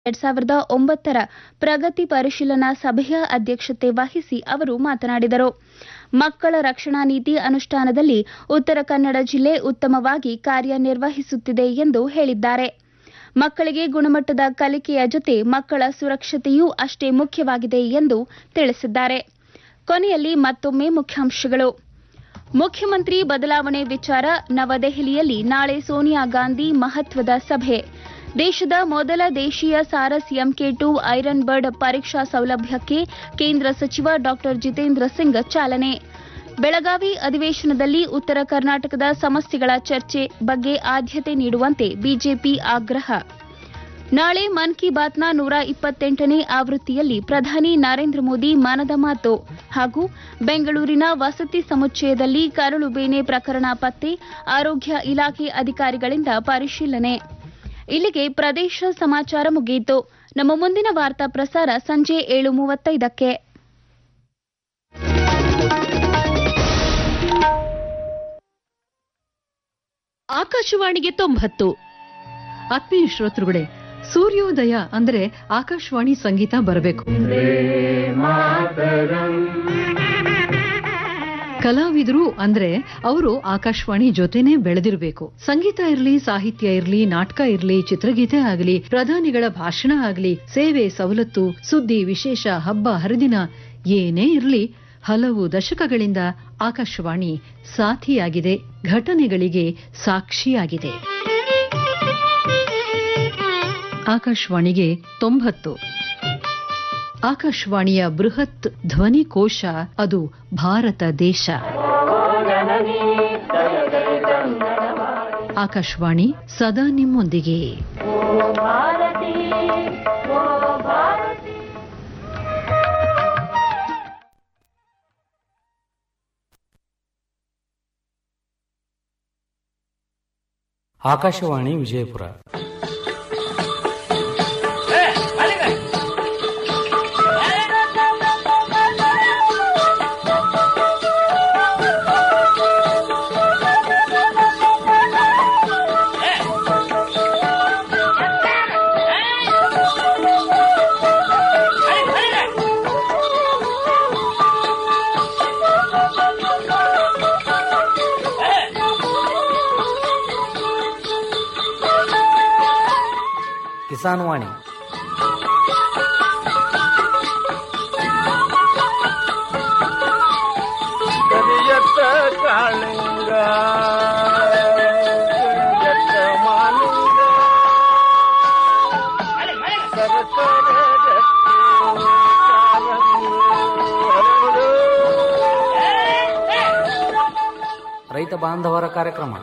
ಎರಡ್ ಸಾವಿರದ ಒಂಬತ್ತರ ಪ್ರಗತಿ ಪರಿಶೀಲನಾ ಸಭೆಯ ಅಧ್ಯಕ್ಷತೆ ವಹಿಸಿ ಅವರು ಮಾತನಾಡಿದರು ಮಕ್ಕಳ ರಕ್ಷಣಾ ನೀತಿ ಅನುಷ್ಠಾನದಲ್ಲಿ ಉತ್ತರ ಕನ್ನಡ ಜಿಲ್ಲೆ ಉತ್ತಮವಾಗಿ ಕಾರ್ಯನಿರ್ವಹಿಸುತ್ತಿದೆ ಎಂದು ಹೇಳಿದ್ದಾರೆ ಮಕ್ಕಳಿಗೆ ಗುಣಮಟ್ಟದ ಕಲಿಕೆಯ ಜೊತೆ ಮಕ್ಕಳ ಸುರಕ್ಷತೆಯೂ ಅಷ್ಟೇ ಮುಖ್ಯವಾಗಿದೆ ಎಂದು ತಿಳಿಸಿದ್ದಾರೆ ಕೊನೆಯಲ್ಲಿ ಮತ್ತೊಮ್ಮೆ ಮುಖ್ಯಾಂಶಗಳು ಮುಖ್ಯಮಂತ್ರಿ ಬದಲಾವಣೆ ವಿಚಾರ ನವದೆಹಲಿಯಲ್ಲಿ ನಾಳೆ ಸೋನಿಯಾ ಗಾಂಧಿ ಮಹತ್ವದ ಸಭೆ ದೇಶದ ಮೊದಲ ದೇಶೀಯ Saras MK two iron bird ಪರೀಕ್ಷಾ ಸೌಲಭ್ಯಕ್ಕೆ ಕೇಂದ್ರ ಸಚಿವ ಡಾ ಜಿತೇಂದ್ರ ಸಿಂಗ್ ಚಾಲನೆ ಬೆಳಗಾವಿ ಅಧಿವೇಶನದಲ್ಲಿ ಉತ್ತರ ಕರ್ನಾಟಕದ ಸಮಸ್ಯೆಗಳ ಚರ್ಚೆ ಬಗ್ಗೆ ಆದ್ಯತೆ ನೀಡುವಂತೆ ಬಿಜೆಪಿ ಆಗ್ರಹ ನಾಳೆ ಮನ್ ಕಿ ಬಾತ್ನ ನೂರ ಇಪ್ಪತ್ತೆಂಟನೇ ಆವೃತ್ತಿಯಲ್ಲಿ ಪ್ರಧಾನಿ ನರೇಂದ್ರ ಮೋದಿ ಮನದ ಮಾತು ಹಾಗೂ ಬೆಂಗಳೂರಿನ ವಸತಿ ಸಮುಚ್ಚಯದಲ್ಲಿ ಕರಳು ಬೇನೆ ಪ್ರಕರಣ ಪತ್ತೆ ಆರೋಗ್ಯ ಇಲಾಖೆ ಅಧಿಕಾರಿಗಳಿಂದ ಪರಿಶೀಲನೆ ಇಲ್ಲಿಗೆ ಪ್ರದೇಶ ಸಮಾಚಾರ ಮುಗಿಯಿತು ನಮ್ಮ ಮುಂದಿನ ವಾರ್ತಾ ಪ್ರಸಾರ ಸಂಜೆ ಏಳು ಮೂವತ್ತೈದಕ್ಕೆ ಆಕಾಶವಾಣಿಗೆ ತೊಂಬತ್ತು ಆತ್ಮೀಯ ಶ್ರೋತೃಗಳೇ ಸೂರ್ಯೋದಯ ಅಂದ್ರೆ ಆಕಾಶವಾಣಿ ಸಂಗೀತ ಬರಬೇಕು ಕಲಾವಿದರು ಅಂದ್ರೆ ಅವರು ಆಕಾಶವಾಣಿ ಜೊತೆನೆ ಬೆಳೆದಿರಬೇಕು ಸಂಗೀತ ಇರ್ಲಿ ಸಾಹಿತ್ಯ ಇರ್ಲಿ ನಾಟಕ ಇರ್ಲಿ ಚಿತ್ರಗೀತೆ ಆಗಲಿ ಪ್ರಧಾನಿಗಳ ಭಾಷಣ ಆಗಲಿ ಸೇವೆ ಸವಲತ್ತು ಸುದ್ದಿ ವಿಶೇಷ ಹಬ್ಬ ಹರಿದಿನ ಏನೇ ಇರ್ಲಿ ಹಲವು ದಶಕಗಳಿಂದ ಆಕಾಶವಾಣಿ ಸಾಥಿಯಾಗಿದೆ ಘಟನೆಗಳಿಗೆ ಸಾಕ್ಷಿಯಾಗಿದೆ ಆಕಾಶವಾಣಿಗೆ ತೊಂಬತ್ತು ಆಕಾಶವಾಣಿಯ ಬೃಹತ್ ಧ್ವನಿಕೋಶ ಅದು ಭಾರತ ದೇಶ ಆಕಾಶವಾಣಿ ಸದಾ ನಿಮ್ಮೊಂದಿಗೆ ಆಕಾಶವಾಣಿ ವಿಜಯಪುರ ಕಿಸಾನ್ ವಾಣಿ ಕರಿಯತ್ತ ಕಾಳಿಂಗ ಕರಿಯತ್ತ ಮಾಲಿಂಗ ಸರಸರ ಗಟ್ಟಿ ಕಾಲಂಗಿ ಹರಡು. ರೈತ ಬಾಂಧವರ ಕಾರ್ಯಕ್ರಮ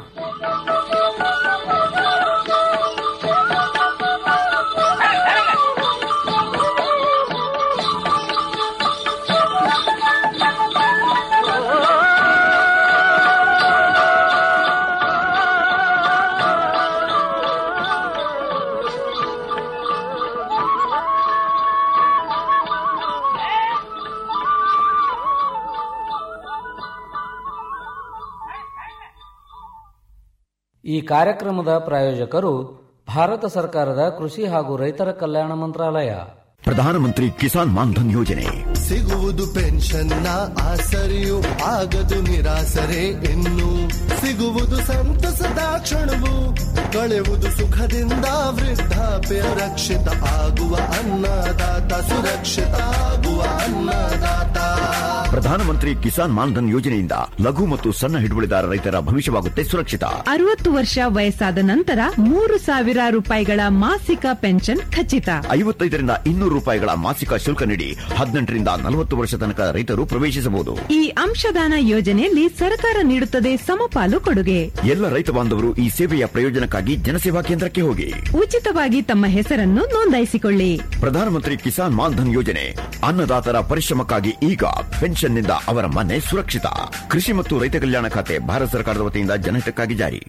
ಈ ಕಾರ್ಯಕ್ರಮದ ಪ್ರಾಯೋಜಕರು ಭಾರತ ಸರ್ಕಾರದ ಕೃಷಿ ಹಾಗೂ ರೈತರ ಕಲ್ಯಾಣ ಮಂತ್ರಾಲಯ ಪ್ರಧಾನಮಂತ್ರಿ ಕಿಸಾನ್ ಮಾನ್ಧನ್ ಯೋಜನೆ ಸಿಗುವುದು ಪೆನ್ಷನ್ನ ಆಸರೆಯು ಆಗದು ನಿರಾಸರೆ ಇನ್ನು ಸಿಗುವುದು ಸಂತಸದ ಕ್ಷಣವು ಕಳೆಯುವುದು ಸುಖದಿಂದ ವೃದ್ಧಾಪ್ಯ ರಕ್ಷಿತ ಆಗುವ ಅನ್ನದಾತ ಸುರಕ್ಷಿತ ಆಗುವ ಅನ್ನದಾತ ಪ್ರಧಾನಮಂತ್ರಿ ಕಿಸಾನ್ ಮಾನ್ಧನ್ ಯೋಜನೆಯಿಂದ ಲಘು ಮತ್ತು ಸಣ್ಣ ಹಿಡುವಳಿದಾರ ರೈತರ ಭವಿಷ್ಯವಾಗುತ್ತೆ ಸುರಕ್ಷಿತ ಅರವತ್ತು ವರ್ಷ ವಯಸ್ಸಾದ ನಂತರ ಮೂರು ಸಾವಿರ ರೂಪಾಯಿಗಳ ಮಾಸಿಕ ಪೆನ್ಷನ್ ಖಚಿತ ಐವತ್ತೈದರಿಂದ ಇನ್ನೂರು ರೂಪಾಯಿಗಳ ಮಾಸಿಕ ಶುಲ್ಕ ನೀಡಿ ಹದಿನೆಂಟರಿಂದ ನಲವತ್ತು ವರ್ಷ ತನಕ ರೈತರು ಪ್ರವೇಶಿಸಬಹುದು ಈ ಅಂಶದಾನ ಯೋಜನೆಯಲ್ಲಿ ಸರ್ಕಾರ ನೀಡುತ್ತದೆ ಸಮಪಾಲು ಕೊಡುಗೆ ಎಲ್ಲ ರೈತ ಬಾಂಧವರು ಈ ಸೇವೆಯ ಪ್ರಯೋಜನಕ್ಕಾಗಿ ಜನಸೇವಾ ಕೇಂದ್ರಕ್ಕೆ ಹೋಗಿ ಉಚಿತವಾಗಿ ತಮ್ಮ ಹೆಸರನ್ನು ನೋಂದಾಯಿಸಿಕೊಳ್ಳಿ ಪ್ರಧಾನಮಂತ್ರಿ ಕಿಸಾನ್ ಮಾನ್ಧನ್ ಯೋಜನೆ ಅನ್ನದಾತರ ಪರಿಶ್ರಮಕ್ಕಾಗಿ ಈಗ ಪೆನ್ಷನ್ನಿಂದ ಅವರ ಮನೆ ಸುರಕ್ಷಿತ ಕೃಷಿ ಮತ್ತು ರೈತ ಕಲ್ಯಾಣ ಖಾತೆ ಭಾರತ ಸರ್ಕಾರದ ವತಿಯಿಂದ ಜನಹಿತಕ್ಕಾಗಿ ಜಾರಿ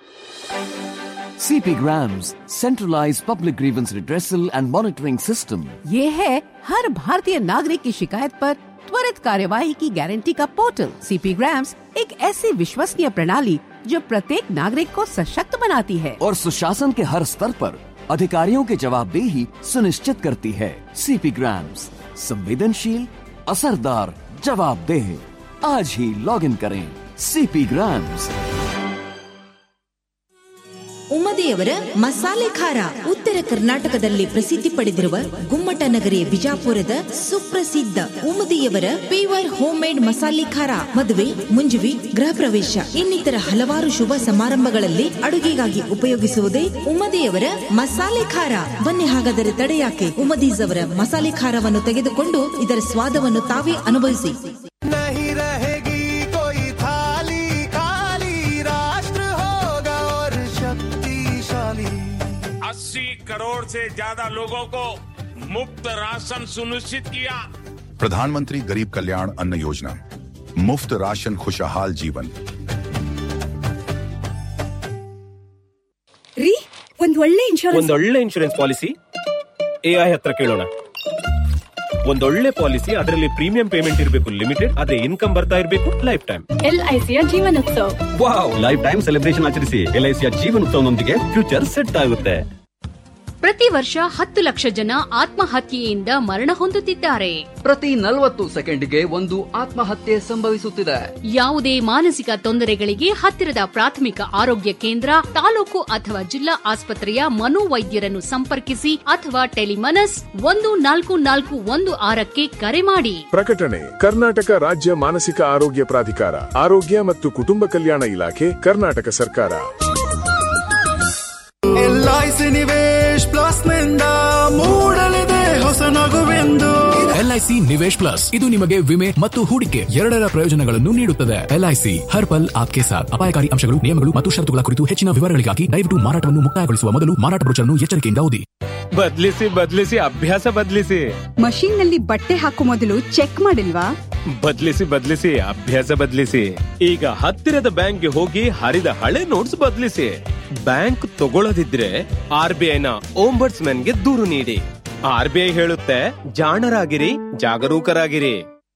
CP Grams, centralized public grievance redressal and monitoring system. ये है हर भारतीय नागरिक की शिकायत पर त्वरित कार्यवाही की गारंटी का पोर्टल सीपी ग्राम्स एक ऐसी विश्वसनीय प्रणाली जो प्रत्येक नागरिक को सशक्त बनाती है और सुशासन के हर स्तर पर अधिकारियों की जवाबदेही सुनिश्चित करती है सीपी ग्राम्स संवेदनशील असरदार जवाबदेह आज ही लॉग इन करें सीपी ग्राम्स ಉಮ್ಮದಿಯವರ ಮಸಾಲೆ ಖಾರ ಉತ್ತರ ಕರ್ನಾಟಕದಲ್ಲಿ ಪ್ರಸಿದ್ಧಿ ಪಡೆದಿರುವ ಗುಮ್ಮಟ ನಗರಿಯ ಬಿಜಾಪುರದ ಸುಪ್ರಸಿದ್ಧ ಉಮ್ಮದಿಯವರ ಪೇವರ್ ಹೋಮ್ ಮೇಡ್ ಮಸಾಲೆ ಖಾರ ಮದುವೆ ಮುಂಜುವಿ ಗೃಹ ಪ್ರವೇಶ ಇನ್ನಿತರ ಹಲವಾರು ಶುಭ ಸಮಾರಂಭಗಳಲ್ಲಿ ಅಡುಗೆಗಾಗಿ ಉಪಯೋಗಿಸುವುದೇ ಉಮ್ಮದಿಯವರ ಮಸಾಲೆ ಖಾರ ಬನ್ನಿ ಹಾಗಾದರೆ ತಡೆಯಾಕೆ ಉಮ್ಮದೀಸ್ ಅವರ ಮಸಾಲೆ ಖಾರವನ್ನು ತೆಗೆದುಕೊಂಡು ಇದರ ಸ್ವಾದವನ್ನು ತಾವೇ ಅನುಭವಿಸಿ नहीं रहेगी कोई थाली खाली राष्ट्र होगा और शक्तिशाली अस्सी करोड़ से ज्यादा लोगों को मुफ्त राशन सुनिश्चित किया प्रधानमंत्री गरीब कल्याण अन्न योजना मुफ्त राशन खुशहाल जीवन ರೀ ಒಂದ್ ಒಳ್ಳೆ ಇನ್ಶೂರೆನ್ಸ್ ಒಂದೊಳ್ಳೆ ಇನ್ಶೂರೆನ್ಸ್ ಪಾಲಿಸಿ ಎಐ ಹತ್ರ ಕೇಳೋಣ ಒಂದೊಳ್ಳೆ ಪಾಲಿಸಿ ಅದರಲ್ಲಿ ಪ್ರೀಮಿಯಂ ಪೇಮೆಂಟ್ ಇರಬೇಕು ಲಿಮಿಟೆಡ್ ಆದ್ರೆ ಇನ್ಕಮ್ ಬರ್ತಾ ಇರಬೇಕು ಲೈಫ್ ಟೈಮ್ ಎಲ್ಐಸಿಯ Jeevan Utsav wow life time celebration ಆಚರಿಸಿ ಎಲ್ಐಸಿಯ ಜೀವನೋತ್ಸವನೊಂದಿಗೆ ಫ್ಯೂಚರ್ ಸೆಟ್ ಆಗುತ್ತೆ ಪ್ರತಿ ವರ್ಷ ಹತ್ತು ಲಕ್ಷ ಜನ ಆತ್ಮಹತ್ಯೆಯಿಂದ ಮರಣ ಹೊಂದುತ್ತಿದ್ದಾರೆ ಪ್ರತಿ ನಲವತ್ತು ಸೆಕೆಂಡ್ಗೆ ಒಂದು ಆತ್ಮಹತ್ಯೆ ಸಂಭವಿಸುತ್ತಿದೆ ಯಾವುದೇ ಮಾನಸಿಕ ತೊಂದರೆಗಳಿಗೆ ಹತ್ತಿರದ ಪ್ರಾಥಮಿಕ ಆರೋಗ್ಯ ಕೇಂದ್ರ ತಾಲೂಕು ಅಥವಾ ಜಿಲ್ಲಾ ಆಸ್ಪತ್ರೆಯ ಮನೋವೈದ್ಯರನ್ನು ಸಂಪರ್ಕಿಸಿ ಅಥವಾ ಟೆಲಿಮನಸ್ ಒಂದು ನಾಲ್ಕು ನಾಲ್ಕು ಒಂದು ಆರಕ್ಕೆ ಕರೆ ಮಾಡಿ ಪ್ರಕಟಣೆ ಕರ್ನಾಟಕ ರಾಜ್ಯ ಮಾನಸಿಕ ಆರೋಗ್ಯ ಪ್ರಾಧಿಕಾರ ಆರೋಗ್ಯ ಮತ್ತು ಕುಟುಂಬ ಕಲ್ಯಾಣ ಇಲಾಖೆ ಕರ್ನಾಟಕ ಸರ್ಕಾರ ಎಲ್ಐಸಿ ನಿವೇಶ್ ಪ್ಲಸ್ ನಿಂದ ಮೂಡಲಿದೆ ಹೊಸ ನಗುವೆಂದು ಎಲ್ಐಸಿ ನಿವೇಶ್ ಪ್ಲಸ್ ಇದು ನಿಮಗೆ ವಿಮೆ ಮತ್ತು ಹೂಡಿಕೆ ಎರಡರ ಪ್ರಯೋಜನಗಳನ್ನು ನೀಡುತ್ತದೆ ಎಲ್ಐಸಿ ಹರ್ ಪಲ್ ಆಪ್ಕೆ ಸಾಥ್ ಅಪಾಯಕಾರಿ ಅಂಶಗಳು ನಿಯಮಗಳು ಮತ್ತು ಷರತ್ತುಗಳ ಕುರಿತು ಹೆಚ್ಚಿನ ವಿವರಗಳಿಗಾಗಿ ದಯವಿಟ್ಟು ಮಾರಾಟವನ್ನು ಮುಕ್ತಾಯಗೊಳಿಸುವ ಮೊದಲು ಮಾರಾಟ ಬ್ರೋಚರ್ನ್ನು ಎಚ್ಚರಿಕೆಯಿಂದ ಓದಿ ಬದ್ಲಿಸಿ ಬದ್ಲಿಸಿ ಅಭ್ಯಾಸ ಬದ್ಲಿಸಿ ಮಷೀನ್ ನಲ್ಲಿ ಬಟ್ಟೆ ಹಾಕೋ ಮೊದಲು ಚೆಕ್ ಮಾಡಿಲ್ವಾ ಬದ್ಲಿಸಿ ಬದ್ಲಿಸಿ ಅಭ್ಯಾಸ ಬದ್ಲಿಸಿ ಈಗ ಹತ್ತಿರದ ಬ್ಯಾಂಕ್ಗೆ ಹೋಗಿ ಹರಿದ ಹಳೆ ನೋಟ್ಸ್ ಬದ್ಲಿಸಿ ಬ್ಯಾಂಕ್ ತಗೊಳ್ಳದಿದ್ರೆ ಆರ್ ಬಿ ಐನ ಓಂಬರ್ಟ್ಸ್ ಗೆ ದೂರು ನೀಡಿ ಆರ್ ಬಿ ಐ ಹೇಳುತ್ತೆ ಜಾಣರಾಗಿರಿ ಜಾಗರೂಕರಾಗಿರಿ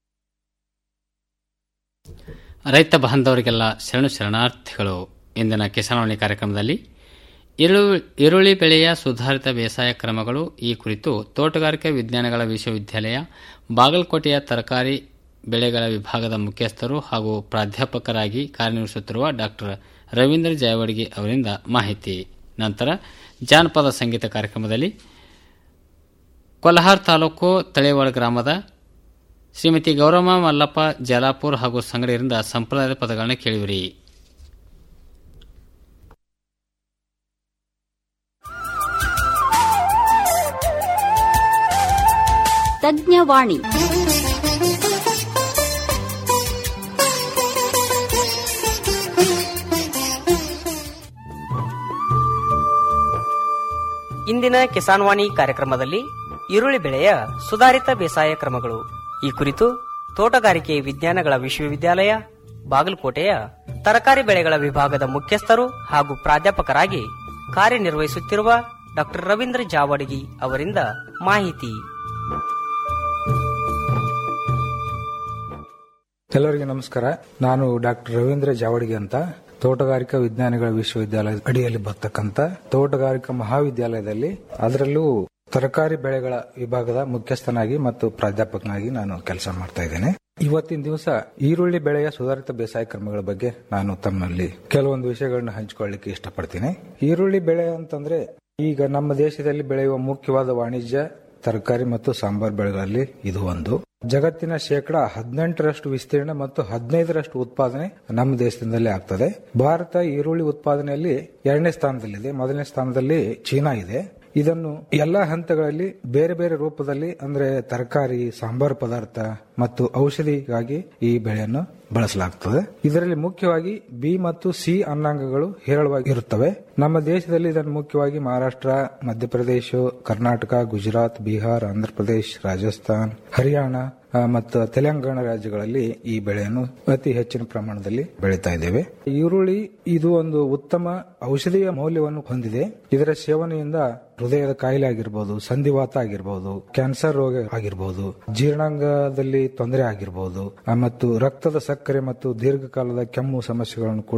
ರೈತ ಬಾಂಧವರಿಗೆಲ್ಲ ಶರಣು ಶರಣಾರ್ಥಿಗಳು ಇಂದಿನ ಕಿಸಾನವಾಣಿ ಕಾರ್ಯಕ್ರಮದಲ್ಲಿ ಈರುಳ್ಳಿ ಈರುಳ್ಳಿ ಬೆಳೆಯ ಸುಧಾರಿತ ಬೇಸಾಯ ಕ್ರಮಗಳು ಈ ಕುರಿತು ತೋಟಗಾರಿಕೆ ವಿಜ್ಞಾನಗಳ ವಿಶ್ವವಿದ್ಯಾಲಯ ಬಾಗಲಕೋಟೆಯ ತರಕಾರಿ ಬೆಳೆಗಳ ವಿಭಾಗದ ಮುಖ್ಯಸ್ಥರು ಹಾಗೂ ಪ್ರಾಧ್ಯಾಪಕರಾಗಿ ಕಾರ್ಯನಿರ್ವಹಿಸುತ್ತಿರುವ ಡಾಕ್ಟರ್ ರವೀಂದ್ರ ಜಯವಡಿಗೆ ಅವರಿಂದ ಮಾಹಿತಿ ನಂತರ ಜಾನಪದ ಸಂಗೀತ ಕಾರ್ಯಕ್ರಮದಲ್ಲಿ ಕೊಲ್ಹಾರ್ ತಾಲೂಕು ತಳೇವಾಡ ಗ್ರಾಮದ ಶ್ರೀಮತಿ ಗೌರಮ್ಮ ಮಲ್ಲಪ್ಪ ಜಲಾಪುರ್ ಹಾಗೂ ಸಂಗಡಿಯರಿಂದ ಸಂಪ್ರದಾಯದ ಪದಗಳನ್ನು ಕೇಳಿವಿರಿ ತಜ್ಞವಾಣಿ ಇಂದಿನ ಕಿಸಾನ್ವಾಣಿ ಕಾರ್ಯಕ್ರಮದಲ್ಲಿ ಈರುಳ್ಳಿ ಬೆಳೆಯ ಸುಧಾರಿತ ಬೇಸಾಯ ಕ್ರಮಗಳು ಈ ಕುರಿತು ತೋಟಗಾರಿಕೆ ವಿಜ್ಞಾನಗಳ ವಿಶ್ವವಿದ್ಯಾಲಯ ಬಾಗಲಕೋಟೆಯ ತರಕಾರಿ ಬೆಳೆಗಳ ವಿಭಾಗದ ಮುಖ್ಯಸ್ಥರು ಹಾಗೂ ಪ್ರಾಧ್ಯಾಪಕರಾಗಿ ಕಾರ್ಯನಿರ್ವಹಿಸುತ್ತಿರುವ ಡಾಕ್ಟರ್ ರವೀಂದ್ರ ಜಾವಡಗಿ ಅವರಿಂದ ಮಾಹಿತಿ ಎಲ್ಲರಿಗೂ ನಮಸ್ಕಾರ ನಾನು ಡಾಕ್ಟರ್ ರವೀಂದ್ರ ಜಾವಡಿಗೆ ಅಂತ ತೋಟಗಾರಿಕಾ ವಿಜ್ಞಾನಗಳ ವಿಶ್ವವಿದ್ಯಾಲಯದ ಅಡಿಯಲ್ಲಿ ಬರ್ತಕ್ಕಂತ ತೋಟಗಾರಿಕಾ ಮಹಾವಿದ್ಯಾಲಯದಲ್ಲಿ ಅದರಲ್ಲೂ ತರಕಾರಿ ಬೆಳೆಗಳ ವಿಭಾಗದ ಮುಖ್ಯಸ್ಥನಾಗಿ ಮತ್ತು ಪ್ರಾಧ್ಯಾಪಕನಾಗಿ ನಾನು ಕೆಲಸ ಮಾಡ್ತಾ ಇದ್ದೇನೆ ಇವತ್ತಿನ ದಿವಸ ಈರುಳ್ಳಿ ಬೆಳೆಯ ಸುಧಾರಿತ ಬೇಸಾಯ ಕ್ರಮಗಳ ಬಗ್ಗೆ ನಾನು ತಮ್ಮಲ್ಲಿ ಕೆಲವೊಂದು ವಿಷಯಗಳನ್ನ ಹಂಚಿಕೊಳ್ಳಿಕ್ಕೆ ಇಷ್ಟಪಡ್ತೀನಿ ಈರುಳ್ಳಿ ಬೆಳೆ ಅಂತಂದ್ರೆ ಈಗ ನಮ್ಮ ದೇಶದಲ್ಲಿ ಬೆಳೆಯುವ ಮುಖ್ಯವಾದ ವಾಣಿಜ್ಯ ತರಕಾರಿ ಮತ್ತು ಸಾಂಬಾರ್ ಬೆಳೆಗಳಲ್ಲಿ ಇದು ಒಂದು ಜಗತ್ತಿನ ಶೇಕಡ ಹದಿನೆಂಟರಷ್ಟು ವಿಸ್ತೀರ್ಣ ಮತ್ತು ಹದಿನೈದರಷ್ಟು ಉತ್ಪಾದನೆ ನಮ್ಮ ದೇಶದಿಂದಲೇ ಆಗ್ತದೆ ಭಾರತ ಈರುಳ್ಳಿ ಉತ್ಪಾದನೆಯಲ್ಲಿ ಎರಡನೇ ಸ್ಥಾನದಲ್ಲಿದೆ ಮೊದಲನೇ ಸ್ಥಾನದಲ್ಲಿ ಚೀನಾ ಇದೆ ಇದನ್ನು ಎಲ್ಲಾ ಹಂತಗಳಲ್ಲಿ ಬೇರೆ ಬೇರೆ ರೂಪದಲ್ಲಿ ಅಂದ್ರೆ ತರಕಾರಿ ಸಾಂಬಾರು ಪದಾರ್ಥ ಮತ್ತು ಔಷಧಿಗಾಗಿ ಈ ಬೆಳೆಯನ್ನು ಬಳಸಲಾಗುತ್ತದೆ ಇದರಲ್ಲಿ ಮುಖ್ಯವಾಗಿ ಬಿ ಮತ್ತು ಸಿ ಅನ್ನಾಂಗಗಳು ಹೇರಳವಾಗಿ ಇರುತ್ತವೆ ನಮ್ಮ ದೇಶದಲ್ಲಿ ಇದನ್ನು ಮುಖ್ಯವಾಗಿ ಮಹಾರಾಷ್ಟ್ರ ಮಧ್ಯಪ್ರದೇಶ ಕರ್ನಾಟಕ ಗುಜರಾತ್ ಬಿಹಾರ್ ಆಂಧ್ರಪ್ರದೇಶ್ ರಾಜಸ್ಥಾನ್ ಹರಿಯಾಣ ಆ, ಮತ್ತು ತೆಲಂಗಾಣ ರಾಜ್ಯಗಳಲ್ಲಿ ಈ ಬೆಳೆಯನ್ನು ಅತಿ ಹೆಚ್ಚಿನ ಪ್ರಮಾಣದಲ್ಲಿ ಬೆಳೀತಾ ಇದ್ದೇವೆ ಈರುಳ್ಳಿ ಇದು ಒಂದು ಉತ್ತಮ ಔಷಧೀಯ ಮೌಲ್ಯವನ್ನು ಹೊಂದಿದೆ ಇದರ ಸೇವನೆಯಿಂದ ಹೃದಯದ ಕಾಯಿಲೆ ಆಗಿರ್ಬೋದು ಸಂಧಿವಾತ ಆಗಿರ್ಬೋದು ಕ್ಯಾನ್ಸರ್ ರೋಗ ಆಗಿರ್ಬೋದು ಜೀರ್ಣಾಂಗದಲ್ಲಿ ತೊಂದರೆ ಆಗಿರ್ಬೋದು ಆ, ಮತ್ತು ರಕ್ತದ ಸಕ್ಕರೆ ಮತ್ತು ದೀರ್ಘಕಾಲದ ಕೆಮ್ಮು ಸಮಸ್ಯೆಗಳನ್ನು ಕೂಡ